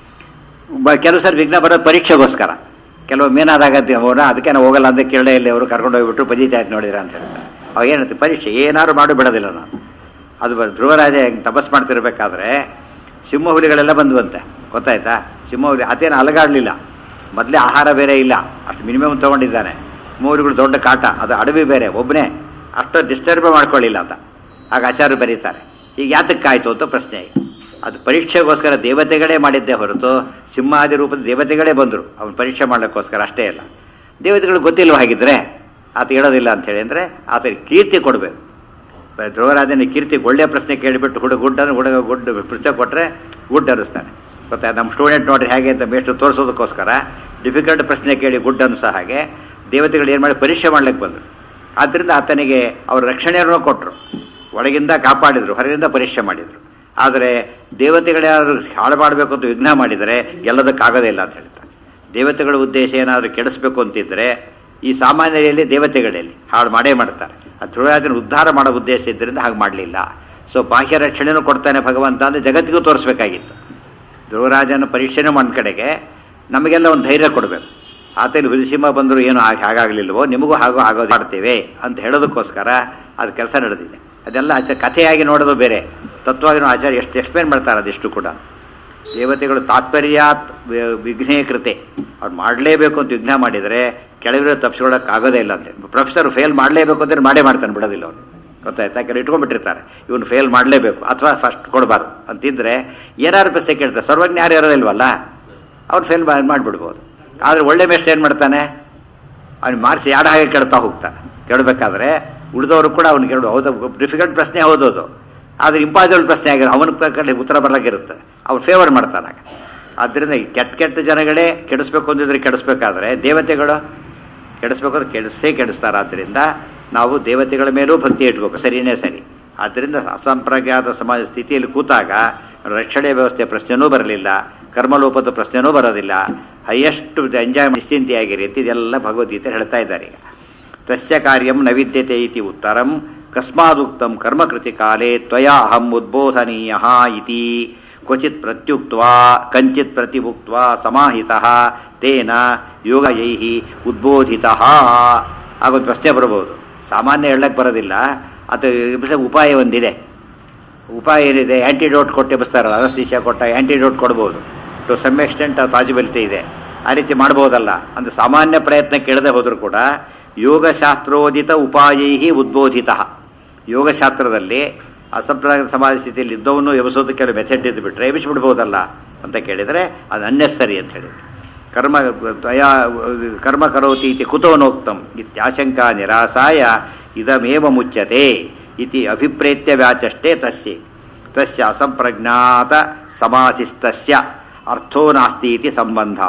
ಬ ಕೆಲವು ಸರಿ ವಿಘ್ನ ಬರೋದು ಪರೀಕ್ಷೆಗೋಸ್ಕರ ಕೆಲವೊಮ್ಮೆ ಏನಾದಾಗ ಅವನ ಅದಕ್ಕೆ ನಾವು ಹೋಗಲ್ಲ ಅಂತ ಕೇಳಲೇ ಇಲ್ಲಿ ಅವರು ಕರ್ಕೊಂಡು ಹೋಗ್ಬಿಟ್ಟು ಪಂಚಾಯತ್ ಆಯ್ತು ನೋಡಿದ್ರ ಅಂತ ಹೇಳ್ತಾರೆ ಅವಾಗ ಏನಂತೆ ಪರೀಕ್ಷೆ ಏನಾದ್ರು ಮಾಡಿ ಬಿಡೋದಿಲ್ಲ ನಾನು ಅದು ಬ- ಧ್ರುವರಾಜ ಹೆಂಗೆ ತಪಸ್ ಮಾಡ್ತಿರ್ಬೇಕಾದ್ರೆ ಸಿಂಹ ಹುಲಿಗಳೆಲ್ಲ ಬಂದ್ವಂತೆ ಗೊತ್ತಾಯ್ತಾ ಸಿಂಹ ಹುಲಿ ಅದೇನು ಅಲಗಾಡಲಿಲ್ಲ ಮೊದಲೇ ಆಹಾರ ಬೇರೆ ಇಲ್ಲ ಅಷ್ಟು ಮಿನಿಮಮ್ ತೊಗೊಂಡಿದ್ದಾನೆ ಮೂರುಗಳು ದೊಡ್ಡ ಕಾಟ ಅದು ಅಡವಿ ಬೇರೆ ಒಬ್ಬನೇ ಅಷ್ಟು ಡಿಸ್ಟರ್ಬ್ ಮಾಡ್ಕೊಳ್ಳಿಲ್ಲ ಅಂತ ಆಗ ಆಚಾರ್ಯ ಬರೀತಾರೆ ಈಗ ಯಾತಕ್ಕಾಯ್ತು ಅಂತ ಪ್ರಶ್ನೆ ಅದು ಪರೀಕ್ಷೆಗೋಸ್ಕರ ದೇವತೆಗಳೇ ಮಾಡಿದ್ದೇ ಹೊರತು ಸಿಂಹಾದಿ ರೂಪದ ದೇವತೆಗಳೇ ಬಂದರು ಅವನು ಪರೀಕ್ಷೆ ಮಾಡ್ಲಿಕ್ಕೋಸ್ಕರ ಅಷ್ಟೇ ಇಲ್ಲ ದೇವತೆಗಳು ಗೊತ್ತಿಲ್ವ ಹಾಗಿದ್ರೆ ಆತ ಹೇಳೋದಿಲ್ಲ ಅಂತ ಹೇಳಿ ಅಂದರೆ ಆತ ಕೀರ್ತಿ ಕೊಡಬೇಕು ಧ್ರುವರಾಜನ ಕೀರ್ತಿ ಒಳ್ಳೆಯ ಪ್ರಶ್ನೆ ಕೇಳಿಬಿಟ್ಟು ಹುಡುಗ ಗುಡ್ಡನ್ನು ಹುಡುಗ ಗುಡ್ ಪುಸ್ತಕ ಕೊಟ್ಟರೆ ಗುಡ್ ಅನ್ನಿಸ್ತಾನೆ ಗೊತ್ತಾ ನಮ್ಮ ಸ್ಟೂಡೆಂಟ್ ನೋಡ್ರಿ ಹೇಗೆ ಅಂತ ಮೇಷ್ಟು ತೋರಿಸೋದಕ್ಕೋಸ್ಕರ ಡಿಫಿಕಲ್ಟ್ ಪ್ರಶ್ನೆ ಕೇಳಿ ಗುಡ್ ಅನ್ಸೋ ಹಾಗೆ ದೇವತೆಗಳು ಏನು ಮಾಡಿ ಪರೀಕ್ಷೆ ಮಾಡ್ಲಿಕ್ಕೆ ಬಂದರು ಆದ್ದರಿಂದ ಆತನಿಗೆ ಅವ್ರ ರಕ್ಷಣೆಯನ್ನು ಕೊಟ್ಟರು ಒಳಗಿಂದ ಕಾಪಾಡಿದ್ರು ಹೊರಗಿಂದ ಪರೀಕ್ಷೆ ಮಾಡಿದರು ಆದರೆ ದೇವತೆಗಳ್ಯಾರು ಹಾಳು ಮಾಡಬೇಕು ಅಂತ ವಿಘ್ನ ಮಾಡಿದರೆ ಗೆಲ್ಲೋದಕ್ಕಾಗೋದೇ ಇಲ್ಲ ಅಂತ ಹೇಳ್ತಾರೆ ದೇವತೆಗಳ ಉದ್ದೇಶ ಏನಾದರೂ ಕೆಡಿಸ್ಬೇಕು ಅಂತಿದ್ರೆ ಈ ಸಾಮಾನ್ಯರಲ್ಲಿ ದೇವತೆಗಳಲ್ಲಿ ಹಾಳು ಮಾಡೇ ಮಾಡ್ತಾರೆ ಆ ಧ್ರುವರಾಜನ ಉದ್ಧಾರ ಮಾಡೋ ಉದ್ದೇಶ ಇದ್ದರಿಂದ ಹಾಗೆ ಮಾಡಲಿಲ್ಲ ಸೊ ಬಾಹ್ಯ ರಕ್ಷಣೆನೂ ಕೊಡ್ತಾನೆ ಭಗವಂತ ಅಂದರೆ ಜಗತ್ತಿಗೂ ತೋರಿಸ್ಬೇಕಾಗಿತ್ತು ಧ್ರುವರಾಜನ ಪರೀಕ್ಷೆನೂ ಒಂದು ಕಡೆಗೆ ನಮಗೆಲ್ಲ ಒಂದು ಧೈರ್ಯ ಕೊಡಬೇಕು ಆತಲ್ಲಿ ಹುಲಿಸಿಂಹ ಬಂದರೂ ಏನು ಹಾಗೆ ಹಾಗಾಗಲಿಲ್ವೋ ನಿಮಗೂ ಹಾಗೂ ಆಗೋದು ಮಾಡ್ತೇವೆ ಅಂತ ಹೇಳೋದಕ್ಕೋಸ್ಕರ ಅದು ಕೆಲಸ ನಡೆದಿದೆ ಅದೆಲ್ಲ ಆಚಾರ ಕಥೆಯಾಗಿ ನೋಡೋದು ಬೇರೆ ತತ್ವವಾಗಿ ಆಚಾರ್ಯ ಎಷ್ಟು ಎಕ್ಸ್ಪ್ಲೇನ್ ಮಾಡ್ತಾರೆ ಅದೆಷ್ಟು ಕೂಡ ದೇವತೆಗಳು ತಾತ್ಪರ್ಯಾತ್ ವಿ- ವಿಘ್ನೇ ಕೃತೆ ಅವ್ರು ಮಾಡಲೇಬೇಕು ಅಂತ ವಿಘ್ನ ಮಾಡಿದರೆ ಕೆಳಗಿರೋ ತಪ್ಪಿಸ್ಕೊಳ್ಳೋಕೆ ಆಗೋದೇ ಇಲ್ಲ ಅಂತೆ ಪ್ರೊಫೆಸರ್ ಫೇಲ್ ಮಾಡಲೇಬೇಕು ಅಂದರೆ ಮಾಡೇ ಮಾಡ್ತಾನೆ ಬಿಡೋದಿಲ್ಲ ಅವ್ರು ಗೊತ್ತಾಯ್ತಾ ಕೆಲವು ಇಟ್ಕೊಂಡ್ಬಿಟ್ಟಿರ್ತಾರೆ ಇವನು ಫೇಲ್ ಮಾಡಲೇಬೇಕು ಅಥವಾ ಫಸ್ಟ್ ಕೊಡಬಾರ್ದು ಅಂತಿದ್ರೆ ಏನಾರು ಪ್ರಶ್ನೆ ಕೇಳ್ತಾರೆ ಸರ್ವಜ್ಞ ಯಾರು ಇರೋದಿಲ್ವಲ್ಲ ಅವ್ರು ಫೇಲ್ ಮಾಡಿಬಿಡ್ಬೋದು ಆದರೆ ಒಳ್ಳೆ ಮೇಸ್ಟ್ ಏನು ಮಾಡ್ತಾನೆ ಅವ್ನು ಮಾರ್ಕ್ಸ್ ಯಾಡ ಹಾಗೆ ಕೇಳ್ತಾ ಹೋಗ್ತಾನೆ ಕೇಳಬೇಕಾದ್ರೆ ಉಳಿದವರು ಕೂಡ ಅವ್ನು ಕೇಳು ಹೌದು ಡಿಫಿಕಲ್ಟ್ ಪ್ರಶ್ನೆ ಹೌದದು ಆದರೆ ಇಂಪಾಸಿಬಲ್ ಪ್ರಶ್ನೆ ಆಗಿರೋ ಅವನ ಪ್ರಕಾರ ಉತ್ತರ ಬರ್ಲಾಗಿರುತ್ತೆ ಅವ್ನು ಫೇವರ್ ಮಾಡ್ತಾನಾಗ ಆದ್ದರಿಂದ ಈ ಕೆಟ್ಟ ಕೆಟ್ಟ ಜನಗಳೇ ಕೆಡಿಸ್ಬೇಕು ಅಂದಿದ್ರೆ ಕೆಡಿಸ್ಬೇಕಾದ್ರೆ ದೇವತೆಗಳು ಕೆಡಿಸ್ಬೇಕು ಅಂದ್ರೆ ಕೆಡಿಸೇ ಕೆಡಿಸ್ತಾರೆ ಆದ್ದರಿಂದ ನಾವು ದೇವತೆಗಳ ಮೇಲೂ ಭಕ್ತಿ ಇಟ್ಕೋಬೇಕು ಸರಿಯೇ ಸರಿ ಆದ್ದರಿಂದ ಅಸಂಪ್ರಜ್ಞಾತ ಸಮಾಜ ಸ್ಥಿತಿಯಲ್ಲಿ ಕೂತಾಗ ರಕ್ಷಣೆ ವ್ಯವಸ್ಥೆ ಪ್ರಶ್ನೆನೂ ಬರಲಿಲ್ಲ ಕರ್ಮಲೋಪದ ಪ್ರಶ್ನೆನೂ ಬರೋದಿಲ್ಲ ಹೈಯೆಸ್ಟ್ ಎಂಜಾಯ್ ನಿಶ್ಚಿಂತೆಯಾಗಿರಿ ಅಂತ ಇದೆಲ್ಲ ಭಗವದ್ಗೀತೆ ಹೇಳ್ತಾ ಇದ್ದಾರೆ ಈಗ ತಸ್ಯ ಕಾರ್ಯಂ ನ ವಿದ್ಯತೆ ಇತಿ ಉತ್ತರಂ ಕಸ್ಮಾದುಕ್ತಂ ಕರ್ಮಕೃತಿ ಕಾಲೇ ತ್ವಯಾ ಅಹಂ ಉದ್ಬೋಧನೀಯ ಇತಿ ಕ್ವಚಿತ್ ಪ್ರತ್ಯುಕ್ತ್ವಾ ಕಂಚಿತ್ ಪ್ರತಿಭುಕ್ತ್ವಾ ಸಮಾಹಿತಃ ತೇನ ಯೋಗಯೈ ಉದ್ಬೋಧಿತಃ ಆಗೊಂದು ಪ್ರಶ್ನೆ ಬರಬಹುದು ಸಾಮಾನ್ಯ ಹೇಳಕ್ಕೆ ಬರೋದಿಲ್ಲ ಅದು ಎಬ್ಬಿಸೋ ಉಪಾಯ ಒಂದಿದೆ ಉಪಾಯ ಏನಿದೆ ಆ್ಯಂಟಿಡೋಟ್ ಕೊಟ್ಟು ಎಬ್ಬಿಸ್ತಾರಲ್ಲ ಅನಸ್ತೀಶಿಯಾ ಕೊಟ್ಟ ಆ್ಯಂಟಿಡೋಟ್ ಕೊಡ್ಬೋದು ಟು ಸಮ್ ಎಕ್ಸ್ಟೆಂಟ್ ಪಾಸಿಬಿಲಿಟಿ ಇದೆ ಆ ರೀತಿ ಮಾಡ್ಬೋದಲ್ಲ ಅಂದ್ರೆ ಸಾಮಾನ್ಯ ಪ್ರಯತ್ನ ಕೇಳದೆ ಹೋದರೂ ಕೂಡ ಯೋಗಶಾಸ್ತ್ರೋದಿತ ಉಪಾಯೈ ಉದ್ಬೋಧಿತ ಯೋಗಶಾಸ್ತ್ರದಲ್ಲಿ ಅಸಂಪ್ರದಾಯ ಸಮಾಜ ಸ್ಥಿತಿಯಲ್ಲಿ ಇದ್ದವನು ಎಬ್ಬಿಸೋದಕ್ಕೆ ಕೆಲವು ಮೆಥಡ್ ಇದ್ದು ಬಿಟ್ರೆ ಎಬ್ಬಿಸ್ಬಿಡ್ಬೋದಲ್ಲ ಅಂತ ಕೇಳಿದರೆ ಅದು ಅನ್ನೆಸರಿ ಅಂತ ಹೇಳಿ ಕರ್ಮ ತ್ವಯಾ ಕರ್ಮ ಕರೋತಿ ಇತಿ ಕುತೋನೋಕ್ತಂ ಇತ್ಯಾಶಂಕಾ ನಿರಾಸಾಯ ಇದಮೇವ ಮುಚ್ಯತೆ ಇತಿ ಅಭಿಪ್ರೇತ್ಯ ವ್ಯಾಚಷ್ಟೇ ತಸ್ಯ ತಸ್ಯ ಅಸಂಪ್ರಜ್ಞಾತ ಸಮಾಧಿಸ್ತಸ್ಯ ಅರ್ಥೋ ನಾಸ್ತಿ ಇತಿ ಸಂಬಂಧ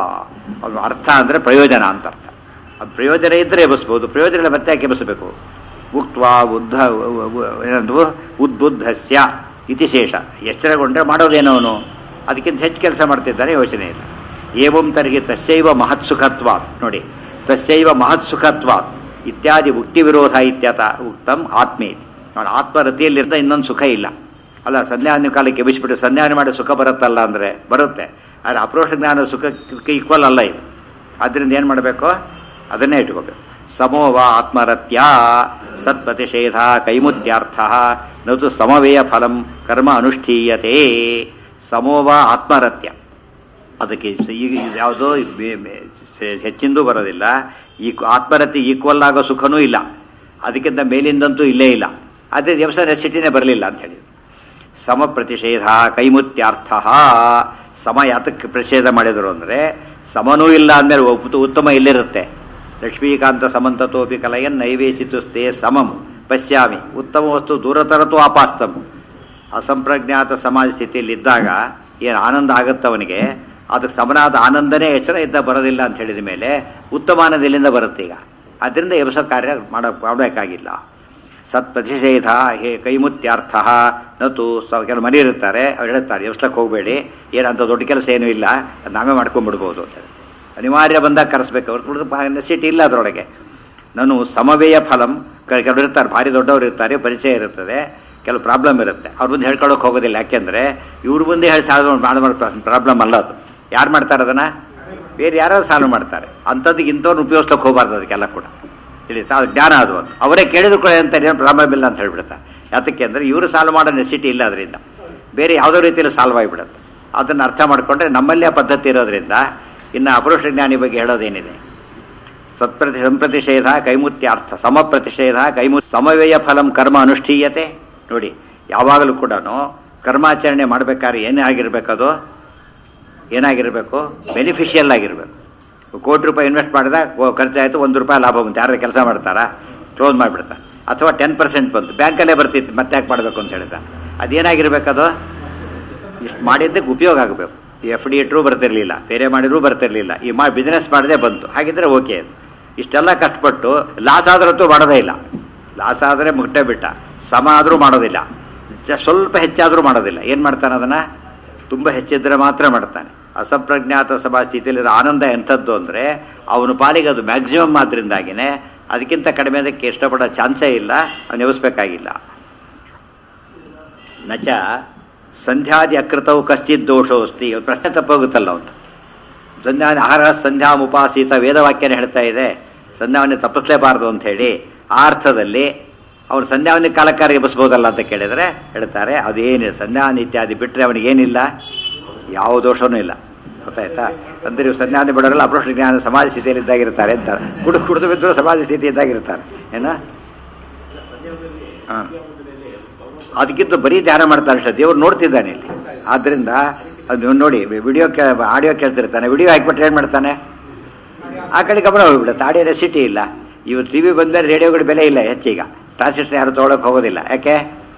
ಅದು ಅರ್ಥ ಅಂದರೆ ಪ್ರಯೋಜನ ಅಂತ ಅರ್ಥ ಅದು ಪ್ರಯೋಜನ ಇದ್ದರೆ ಎಬ್ಬಿಸ್ಬೋದು ಪ್ರಯೋಜನ ಇಲ್ಲ ಮತ್ತೆ ಯಾಕೆ ಎಬ್ಬಿಸಬೇಕು ಉಕ್ತ್ವಾ ಉದ್ಧ ಏನಂದು ಉದ್ಬುದ್ಧಸ್ಯ ಇತಿ ಶೇಷ ಎಚ್ಚರಗೊಂಡ್ರೆ ಮಾಡೋದೇನವನು ಅದಕ್ಕಿಂತ ಹೆಚ್ಚು ಕೆಲಸ ಮಾಡ್ತಿದ್ದಾನೆ ಯೋಚನೆ ಇಲ್ಲ ಏವಂ ತರ್ಹಿ ತಸ್ಯೈವ ಮಹತ್ಸುಖತ್ವಾತ್ ನೋಡಿ ತಸ್ಯೈವ ಮಹತ್ಸುಖತ್ವಾತ್ ಇತ್ಯಾದಿ ಉಕ್ತಿ ವಿರೋಧ ಇತ್ಯತ ಉಕ್ತಂ ಆತ್ಮೇತಿ ಅವನ ಆತ್ಮರತಿಯಲ್ಲಿರ್ತ ಇನ್ನೊಂದು ಸುಖ ಇಲ್ಲ ಅಲ್ಲ ಸಂಧ್ಯಾನ ಕಾಲಕ್ಕೆ ಎಬ್ಬಿಸ್ಬಿಟ್ಟು ಸಂಧ್ಯಾನ ಮಾಡಿ ಸುಖ ಬರುತ್ತಲ್ಲ ಅಂದರೆ ಬರುತ್ತೆ ಆದರೆ ಅಪ್ರೋಷ ಜ್ಞಾನ ಸುಖಕ್ಕೆ ಈಕ್ವಲ್ ಅಲ್ಲ ಇದು ಆದ್ದರಿಂದ ಏನು ಮಾಡಬೇಕು ಅದನ್ನೇ ಇಟ್ಕೋಬೇಕು ಸಮೋವ ಆತ್ಮರತ್ಯ ಸತ್ಪ್ರತಿಷೇಧ ಕೈಮುತ್ಯಾರ್ಥ ನತು ಸಮವೇಯ ಫಲಂ ಕರ್ಮ ಅನುಷ್ಠೀಯತೆ ಸಮೋವ ಆತ್ಮರತ್ಯ ಅದಕ್ಕೆ ಸ- ಈಗ ಇದು ಯಾವುದೋ ಬೆ- ಬೆ- ಸೆ- ಹೆಚ್ಚಿಂದೂ ಬರೋದಿಲ್ಲ ಈ ಆತ್ಮರತಿ ಈಕ್ವಲ್ ಆಗೋ ಸುಖನೂ ಇಲ್ಲ ಅದಕ್ಕಿಂತ ಮೇಲಿಂದಂತೂ ಇಲ್ಲೇ ಇಲ್ಲ ಅದೇ ದಿವಸ ನೆಸಿಟಿನೇ ಬರಲಿಲ್ಲ ಅಂತ ಹೇಳಿ ಸಮ ಪ್ರತಿಷೇಧ ಕೈಮುತ್ಯಾರ್ಥ ಸಮ ಯಾತಕ್ಕೆ ಪ್ರತಿಷೇಧ ಮಾಡಿದರು ಅಂದರೆ ಸಮನೂ ಇಲ್ಲ ಅಂದಮೇಲೆ ಉತ್- ಉತ್ತಮ ಇಲ್ಲಿರುತ್ತೆ ಲಕ್ಷ್ಮೀಕಾಂತ ಸಮಂತತೋಪಿ ಕಲಯನ್ ನೈವೇಚಿತುಸ್ತೆ ಸಮಂ ಪಶ್ಯಾಮಿ ಉತ್ತಮ ವಸ್ತು ದೂರತರತು ಆಪಾಸ್ತಂ ಅಸಂಪ್ರಜ್ಞಾತ ಸಮಾಜ ಸ್ಥಿತಿಯಲ್ಲಿದ್ದಾಗ ಏನು ಆನಂದ ಆಗುತ್ತೆ ಅವನಿಗೆ ಅದಕ್ಕೆ ಸಮನಾದ ಆನಂದನೇ ಎಚ್ಚರ ಇದ್ದ ಬರೋದಿಲ್ಲ ಅಂತ ಹೇಳಿದ ಮೇಲೆ ಉತ್ತಮ ಆನಂದ ಎಲ್ಲಿಂದ ಬರುತ್ತೆ ಈಗ ಅದರಿಂದ ಎಬ್ಸೋ ಕಾರ್ಯ ಮಾಡ ಮಾಡಬೇಕಾಗಿಲ್ಲ ಸತ್ ಪ್ರತಿಷೇಧ ಹೇ ಕೈಮುತ್ಯಾರ್ಥ ನತು ಸ ಕೆಲವು ಮನೆ ಇರ್ತಾರೆ ಅವ್ರು ಹೇಳ್ತಾರೆ ಎಬ್ಸ್ಲಕ್ಕೆ ಹೋಗಬೇಡಿ ಏನಂತ ದೊಡ್ಡ ಕೆಲಸ ಏನೂ ಇಲ್ಲ ಅದ್ ನಾವೇ ಮಾಡ್ಕೊಂಡ್ಬಿಡ್ಬೋದು ಅಂತ ಹೇಳಿ ಅನಿವಾರ್ಯ ಬಂದಾಗ ಕರೆಸ್ಬೇಕು ಅವ್ರು ನೆಸಿಟಿ ಇಲ್ಲ ಅದರೊಳಗೆ ನಾನು ಸಮವೇಯ ಫಲಂ ಕ- ಕೆಲವ್ರು ಇರ್ತಾರೆ ಭಾರಿ ದೊಡ್ಡವರು ಇರ್ತಾರೆ ಪರಿಚಯ ಇರುತ್ತದೆ ಕೆಲವು ಪ್ರಾಬ್ಲಮ್ ಇರುತ್ತೆ ಅವ್ರ ಮುಂದೆ ಹೇಳ್ಕೊಳಕ್ಕೆ ಹೋಗೋದಿಲ್ಲ ಯಾಕೆಂದರೆ ಇವ್ರ ಮುಂದೆ ಹೇಳಿ ಸಾಲ್ವ್ ಮಾಡೋ ಪ್ರಾಬ್ಲಮ್ ಅಲ್ಲ ಅದು ಯಾರು ಮಾಡ್ತಾರೆ ಅದನ್ನು ಬೇರೆ ಯಾರೋ ಸಾಲ್ವ್ ಮಾಡ್ತಾರೆ ಅಂಥದ್ದು ಇಂಥವ್ರು ಉಪಯೋಗಿಸ್ಲಿಕ್ಕೆ ಹೋಗಬಾರ್ದು ಅದಕ್ಕೆಲ್ಲ ಕೂಡ ತಿಳಿತಾ ಅದು ಜ್ಞಾನ ಅದು ಒಂದು ಅವರೇ ಕೇಳಿದ್ರು ಕೂಡ ಅಂತ ಏನು ಪ್ರಾಬ್ಲಮ್ ಇಲ್ಲ ಅಂತ ಹೇಳ್ಬಿಡ್ತಾರೆ ಯಾತಕ್ಕೆ ಅಂದರೆ ಇವರು ಸಾಲ್ವ್ ಮಾಡೋ ನೆಸಿಟಿ ಇಲ್ಲ ಅದರಿಂದ ಬೇರೆ ಯಾವುದೋ ರೀತಿಯಲ್ಲಿ ಸಾಲ್ವ್ ಆಗಿಬಿಡುತ್ತೆ ಅದನ್ನು ಅರ್ಥ ಮಾಡಿಕೊಂಡ್ರೆ ನಮ್ಮಲ್ಲಿ ಆ ಪದ್ಧತಿ ಇರೋದ್ರಿಂದ ಇನ್ನು ಅಪರೋಕ್ಷ ಜ್ಞಾನಿ ಬಗ್ಗೆ ಹೇಳೋದೇನಿದೆ ಸತ್ಪ್ರತಿ ಸಂಪ್ರತಿಷೇಧ ಕೈಮುತ್ಯಾರ್ಥ ಸಮಪ್ರತಿಷೇಧ ಕೈಮು ಸಮವ್ಯಯ ಫಲಂ ಕರ್ಮ ಅನುಷ್ಠೀಯತೆ ನೋಡಿ ಯಾವಾಗಲೂ ಕೂಡ ಕರ್ಮಾಚರಣೆ ಮಾಡಬೇಕಾದ್ರೆ ಏನೇ ಆಗಿರ್ಬೇಕದು ಏನಾಗಿರಬೇಕು ಬೆನಿಫಿಷಿಯಲ್ ಆಗಿರಬೇಕು ಕೋಟಿ ರೂಪಾಯಿ ಇನ್ವೆಸ್ಟ್ ಮಾಡಿದ ಖರ್ಚಾಯಿತು ಒಂದು ರೂಪಾಯಿ ಲಾಭ ಬಂತು ಯಾರು ಕೆಲಸ ಮಾಡ್ತಾರಾ ಕ್ಲೋಸ್ ಮಾಡಿಬಿಡ್ತಾರೆ ಅಥವಾ ಟೆನ್ ಪರ್ಸೆಂಟ್ ಬಂತು ಬ್ಯಾಂಕಲ್ಲೇ ಬರ್ತಿತ್ತು ಮತ್ತೆ ಯಾಕೆ ಮಾಡಬೇಕು ಅಂತ ಹೇಳಿದ ಅದೇನಾಗಿರ್ಬೇಕದು ಇಷ್ಟು ಮಾಡಿದ್ದಕ್ಕೆ ಉಪಯೋಗ ಆಗಬೇಕು ಎಫ್ ಡಿ ಇಟ್ಟರೂ ಬರ್ತಿರ್ಲಿಲ್ಲ ಬೇರೆ ಮಾಡಿದ್ರೂ ಬರ್ತಿರ್ಲಿಲ್ಲ ಈ ಮಾ ಬಿಸ್ನೆಸ್ ಮಾಡದೆ ಬಂತು ಹಾಗಿದ್ರೆ ಓಕೆ ಅದು ಇಷ್ಟೆಲ್ಲ ಕಷ್ಟಪಟ್ಟು ಲಾಸ್ ಆದ್ರಂತೂ ಮಾಡೋದೇ ಇಲ್ಲ ಲಾಸ್ ಆದರೆ ಮುಟ್ಟೆ ಬಿಟ್ಟ ಸಮ ಆದರೂ ಮಾಡೋದಿಲ್ಲ ಜ- ಸ್ವಲ್ಪ ಹೆಚ್ಚಾದರೂ ಮಾಡೋದಿಲ್ಲ ಏನು ಮಾಡ್ತಾನೆ ಅದನ್ನು ತುಂಬ ಹೆಚ್ಚಿದ್ರೆ ಮಾತ್ರ ಮಾಡ್ತಾನೆ ಅಸಂಪ್ರಜ್ಞಾತ ಸಭಾ ಸ್ಥಿತಿಯಲ್ಲಿ ಆನಂದ ಎಂಥದ್ದು ಅಂದರೆ ಅವನ ಪಾಲಿಗೆ ಅದು ಮ್ಯಾಕ್ಸಿಮಮ್ ಆದ್ರಿಂದಾಗಿನೇ ಅದಕ್ಕಿಂತ ಕಡಿಮೆ ಅದಕ್ಕೆ ಇಷ್ಟಪಡೋ ಚಾನ್ಸೇ ಇಲ್ಲ ಅವ್ನು ಎಬ್ಬಿಸ್ಬೇಕಾಗಿಲ್ಲ ನಚ ಸಂಧ್ಯಾದಿ ಅಕೃತವು ಕಶ್ಚಿತ್ ದೋಷೋ ಅಸ್ತಿ ಇವ್ರ ಪ್ರಶ್ನೆ ತಪ್ಪೋಗುತ್ತಲ್ಲ ಅವತ್ತು ಸಂಧ್ಯಾ ಆಹಾರ ಸಂಧ್ಯಾ ಉಪಾಸಿತ ವೇದವಾಕ್ಯನೇ ಹೇಳ್ತಾ ಇದೆ ಸಂಧ್ಯಾವನ್ನೇ ತಪ್ಪಿಸ್ಲೇಬಾರದು ಅಂತ ಹೇಳಿ ಆ ಅರ್ಥದಲ್ಲಿ ಅವನು ಸಂಧ್ಯಾವನ್ನೇ ಕಾಲಕ್ಕಾರಿಗೆ ಎಬ್ಬಿಸ್ಬೋದಲ್ಲ ಅಂತ ಕೇಳಿದರೆ ಹೇಳ್ತಾರೆ ಅದೇನಿಲ್ಲ ಸಂಧ್ಯಾವನ್ ಇತ್ಯಾದಿ ಬಿಟ್ಟರೆ ಅವನಿಗೇನಿಲ್ಲ ಯಾವ ದೋಷವೂ ಇಲ್ಲ ಗೊತ್ತಾಯ್ತಾ ಅಂದ್ರೆ ಇವ್ರು ಸಂಧ್ಯಾವನ್ನೇ ಬಿಡೋರಲ್ಲ ಅಪರೋಷ ಜ್ಞಾನ ಸಮಾಜ ಸ್ಥಿತಿಯಲ್ಲಿ ಇದ್ದಾಗಿರ್ತಾರೆ ಅಂತಾರೆ ಕುಡು ಕುಡಿದು ಬಿದ್ದರೂ ಸಮಾಜ ಸ್ಥಿತಿ ಇದ್ದಾಗಿರ್ತಾರೆ ಏನ ಹಾಂ ಅದಕ್ಕಿಂತ ಬರೀ ಧ್ಯಾನ ಮಾಡ್ತಾರೆ ಅಷ್ಟೇ ದೇವ್ರು ನೋಡ್ತಿದ್ದಾನೆ ಇಲ್ಲಿ ಆದ್ದರಿಂದ ಅದು ನೋಡಿ ವಿಡಿಯೋ ಕೇ ಆಡಿಯೋ ಕೇಳ್ತಿರ್ತಾನೆ ವಿಡಿಯೋ ಹಾಕ್ಬಿಟ್ರೆ ಏನು ಮಾಡ್ತಾನೆ ಆ ಕಡೆ ಗಮನ ಹೋಗ್ಬಿಡುತ್ತೆ ಆಡಿಯೋ ರೆಸಿಟಿ ಇಲ್ಲ ಇವತ್ತು ಟಿ ವಿ ಬಂದ್ಮೇಲೆ ರೇಡಿಯೋಗಳ ಬೆಲೆ ಇಲ್ಲ ಹೆಚ್ಚೀಗ ಟ್ರಾನ್ಸಿಸ್ಟರ್ ಯಾರು ತೊಗೊಳಕ್ಕೆ ಹೋಗೋದಿಲ್ಲ ಯಾಕೆ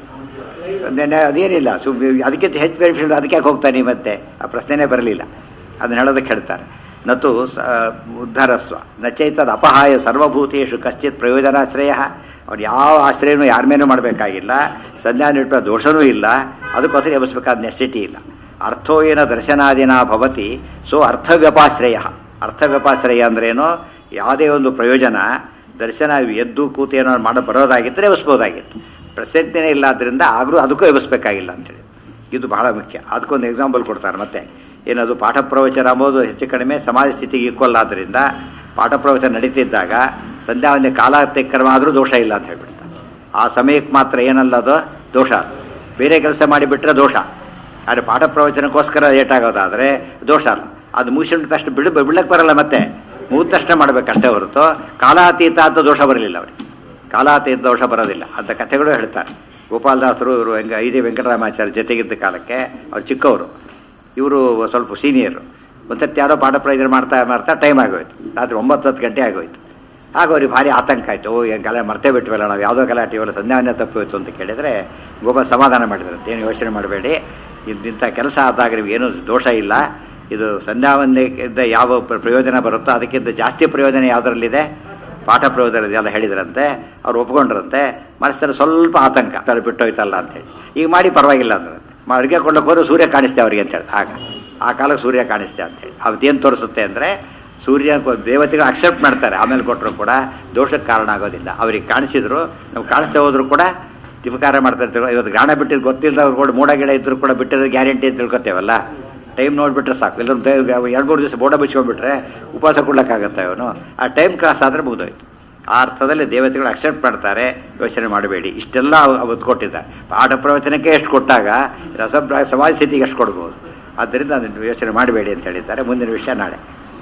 ಒಂದೇನೆ ಅದೇನಿಲ್ಲ ಸು ಅದಕ್ಕಿಂತ ಹೆಚ್ಚು ಬೆನಿಫಿಟ್ ಅದಕ್ಕೆ ಯಾಕೆ ಹೋಗ್ತಾನೆ ಮತ್ತೆ ಆ ಪ್ರಶ್ನೆನೇ ಬರಲಿಲ್ಲ ಅದನ್ನ ಹೇಳೋದಕ್ಕೆ ಹೇಳ್ತಾರೆ ನತು ಸ ಉದ್ಧಾರಸ್ವ ನಚೈತದ ಅಪಹಾಯ ಸರ್ವಭೂತೇಶು ಕಶ್ಚಿತ್ ಪ್ರಯೋಜನಾಶ್ರಯ ಅವ್ನು ಯಾವ ಆಶ್ರಯನೂ ಯಾರ ಮೇಲೂ ಮಾಡಬೇಕಾಗಿಲ್ಲ ಸಂಧ್ಯಾ ನಿಟ್ಟ ದೋಷನೂ ಇಲ್ಲ ಅದಕ್ಕೋಸ್ಕರ ಎಬ್ಬಿಸ್ಬೇಕಾದ ನೆಸಿಟಿ ಇಲ್ಲ ಅರ್ಥೋ ಏನ ದರ್ಶನಾದಿನ ಭವತಿ ಸೊ ಅರ್ಥವ್ಯಪಾಶ್ರಯ ಅರ್ಥವ್ಯಪಾಶ್ರಯ ಅಂದ್ರೇನು ಯಾವುದೇ ಒಂದು ಪ್ರಯೋಜನ ದರ್ಶನ ಎದ್ದು ಕೂತು ಏನೋ ಮಾಡೋ ಬರೋದಾಗಿದ್ದರೆ ಎಬ್ಬಿಸ್ಬೋದಾಗಿತ್ತು ಪ್ರಸಕ್ತಿನೇ ಇಲ್ಲ ಆದ್ದರಿಂದ ಆದರೂ ಅದಕ್ಕೂ ಎಬ್ಬಿಸ್ಬೇಕಾಗಿಲ್ಲ ಅಂತೇಳಿ ಇದು ಬಹಳ ಮುಖ್ಯ ಅದಕ್ಕೊಂದು ಎಕ್ಸಾಂಪಲ್ ಕೊಡ್ತಾರೆ ಮತ್ತೆ ಏನದು ಪಾಠ ಪ್ರವಚನ ಅಂಬೋದು ಹೆಚ್ಚು ಕಡಿಮೆ ಸಮಾಜ ಸ್ಥಿತಿಗೆ ಈಕ್ವಲ್ ಆದ್ದರಿಂದ ಪಾಠ ಪ್ರವಚನ ನಡೀತಿದ್ದಾಗ ಸಂಧ್ಯಾವಂದೇ ಕಾಲಾತಿಕ್ರಮ ಆದರೂ ದೋಷ ಇಲ್ಲ ಅಂತ ಹೇಳ್ಬಿಡ್ತಾರೆ ಆ ಸಮಯಕ್ಕೆ ಮಾತ್ರ ಏನಲ್ಲ ಅದು ದೋಷ ಬೇರೆ ಕೆಲಸ ಮಾಡಿಬಿಟ್ರೆ ದೋಷ ಆದರೆ ಪಾಠ ಪ್ರವಚನಕ್ಕೋಸ್ಕರ ಲೇಟ್ ಆಗೋದಾದರೆ ದೋಷ ಅಲ್ಲ ಅದು ಮುಗಿಸಿದ ತಕ್ಷಣ ಬಿಡ ಬಿಡಕ್ಕೆ ಬರಲ್ಲ ಮತ್ತೆ ಮುಗಿದ ತಕ್ಷಣ ಮಾಡಬೇಕಷ್ಟೇ ಹೊರತು ಕಾಲಾತೀತ ಅಂತ ದೋಷ ಬರಲಿಲ್ಲ ಅವರಿಗೆ ಕಾಲಾತೀತ ದೋಷ ಬರೋದಿಲ್ಲ ಅಂತ ಕಥೆಗಳು ಹೇಳ್ತಾರೆ ಗೋಪಾಲದಾಸರು ಇವರು ಹೆಂಗ ಐದೇ ವೆಂಕಟರಾಮಾಚಾರ್ಯ ಜೊತೆಗಿದ್ದ ಕಾಲಕ್ಕೆ ಅವ್ರು ಚಿಕ್ಕವರು ಇವರು ಸ್ವಲ್ಪ ಸೀನಿಯರು ಒಂದ್ಸತಿ ಯಾರೋ ಪಾಠ ಪ್ರಯೋಜನ ಮಾಡ್ತಾ ಮಾಡ್ತಾ ಟೈಮ್ ಆಗೋಯ್ತು ರಾತ್ರಿ ಒಂಬತ್ತು ಹತ್ತು ಗಂಟೆ ಆಗೋಯ್ತು ಆಗ ಅವ್ರಿಗೆ ಭಾರಿ ಆತಂಕ ಆಯಿತು ಓ ಏನು ಗಲ ಮರ್ತೇ ಬಿಟ್ವಲ್ಲ ನಾವು ಯಾವುದೋ ಗಲಾಟೆ ಇವೆಲ್ಲ ಸಂಧ್ಯಾವನ್ನೇ ತಪ್ಪೋಯ್ತು ಅಂತ ಕೇಳಿದರೆ ಗೋಪಾಲ ಸಮಾಧಾನ ಮಾಡಿದ್ರು ಏನು ಯೋಚನೆ ಮಾಡಬೇಡಿ ಇಂಥ ಕೆಲಸ ಆದಾಗ ನೀವು ಏನೂ ದೋಷ ಇಲ್ಲ ಇದು ಸಂಧ್ಯಾವಂದಕ್ಕಿಂತ ಯಾವ ಪ್ರ- ಪ್ರಯೋಜನ ಬರುತ್ತೋ ಅದಕ್ಕಿಂತ ಜಾಸ್ತಿ ಪ್ರಯೋಜನ ಯಾವುದರಲ್ಲಿದೆ ಪಾಠ ಪ್ರಯೋಜನ ಎಲ್ಲ ಹೇಳಿದ್ರಂತೆ ಅವ್ರು ಒಪ್ಕೊಂಡ್ರಂತೆ ಮನಸ್ಸಲ್ಲಿ ಸ್ವಲ್ಪ ಆತಂಕ ತಲೆ ಬಿಟ್ಟೋಯ್ತಲ್ಲ ಅಂತೇಳಿ ಈಗ ಮಾಡಿ ಪರವಾಗಿಲ್ಲ ಅಂದ್ರಂತೆ ಮ- ಅಡುಗೆ ಕೊಳ್ಳಕ್ಕೆ ಹೋದ್ರೆ ಸೂರ್ಯ ಕಾಣಿಸ್ತೆ ಅವ್ರಿಗೆ ಅಂತೇಳಿ ಆಗ ಆ ಕಾಲಕ್ಕೆ ಸೂರ್ಯ ಕಾಣಿಸ್ತೆ ಅಂತೇಳಿ ಅವತ್ತೇನು ತೋರಿಸುತ್ತೆ ಅಂದರೆ ಸೂರ್ಯ ಕೊ- ದೇವತೆಗಳು ಅಕ್ಸೆಪ್ಟ್ ಮಾಡ್ತಾರೆ ಆಮೇಲೆ ಕೊಟ್ಟರು ಕೂಡ ದೋಷಕ್ಕೆ ಕಾರಣ ಆಗೋದಿಲ್ಲ ಅವ್ರಿಗೆ ಕಾಣಿಸಿದ್ರು ನಾವು ಕಾಣಿಸ್ತಾ ಹೋದ್ರು ಕೂಡ ತಿಪಕಾರ ಮಾಡ್ತಾ ಇರ್ತೀವಿ ಇವತ್ತು ಗಾಣ ಬಿಟ್ಟಿದ್ದು ಗೊತ್ತಿಲ್ಲದವ್ರು ಕೂಡ ಮೋಡ ಗಿಡ ಇದ್ರು ಕೂಡ ಬಿಟ್ಟಿರೋದು ಗ್ಯಾರಂಟಿ ಅಂತ ತಿಳ್ಕೊತೇವಲ್ಲ ಟೈಮ್ ನೋಡಿಬಿಟ್ರೆ ಸಾಕು ಇಲ್ಲ ಎರಡು ಮೂರು ದಿವಸ ಬೋಡ ಬಿಚ್ಕೊಂಡ್ಬಿಟ್ರೆ ಉಪವಾಸ ಕೊಡ್ಲಿಕ್ಕಾಗತ್ತೆ ಅವನು ಆ ಟೈಮ್ ಕ್ರಾಸ್ ಆದರೆ ಮುಗಿದೋಯ್ತು ಆ ಅರ್ಥದಲ್ಲಿ ದೇವತೆಗಳು ಅಕ್ಸೆಪ್ಟ್ ಮಾಡ್ತಾರೆ ಯೋಚನೆ ಮಾಡಬೇಡಿ ಇಷ್ಟೆಲ್ಲ ಅವತ್ತು ಕೊಟ್ಟಿದ್ದಾರೆ ಪಾಠ ಪ್ರವಚನಕ್ಕೆ ಎಷ್ಟು ಕೊಟ್ಟಾಗ ರಸಪ್ರಾಯ ಸಮಾಜ ಸ್ಥಿತಿಗೆ ಎಷ್ಟು ಕೊಡ್ಬೋದು ಆದ್ದರಿಂದ ಅದನ್ನು ಯೋಚನೆ ಮಾಡಬೇಡಿ ಅಂತ ಹೇಳಿದ್ದಾರೆ ಮುಂದಿನ ವಿಷಯ ನಾಳೆ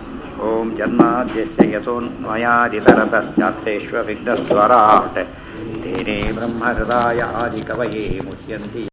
ಓಂ ಜನ್ಮಾದ್ಯಸ್ಯ ಯಥೋನ್ಮಯಾದಿತರತಶ್ಚಾತ್ತೇಶ್ವ ವಿಘ್ನಸ್ವರಾಟ್ ತೇನೇ ಬ್ರಹ್ಮ ಹೃದಯ ಆದಿ ಕವಯೇ ಮುಹ್ಯಂತಿ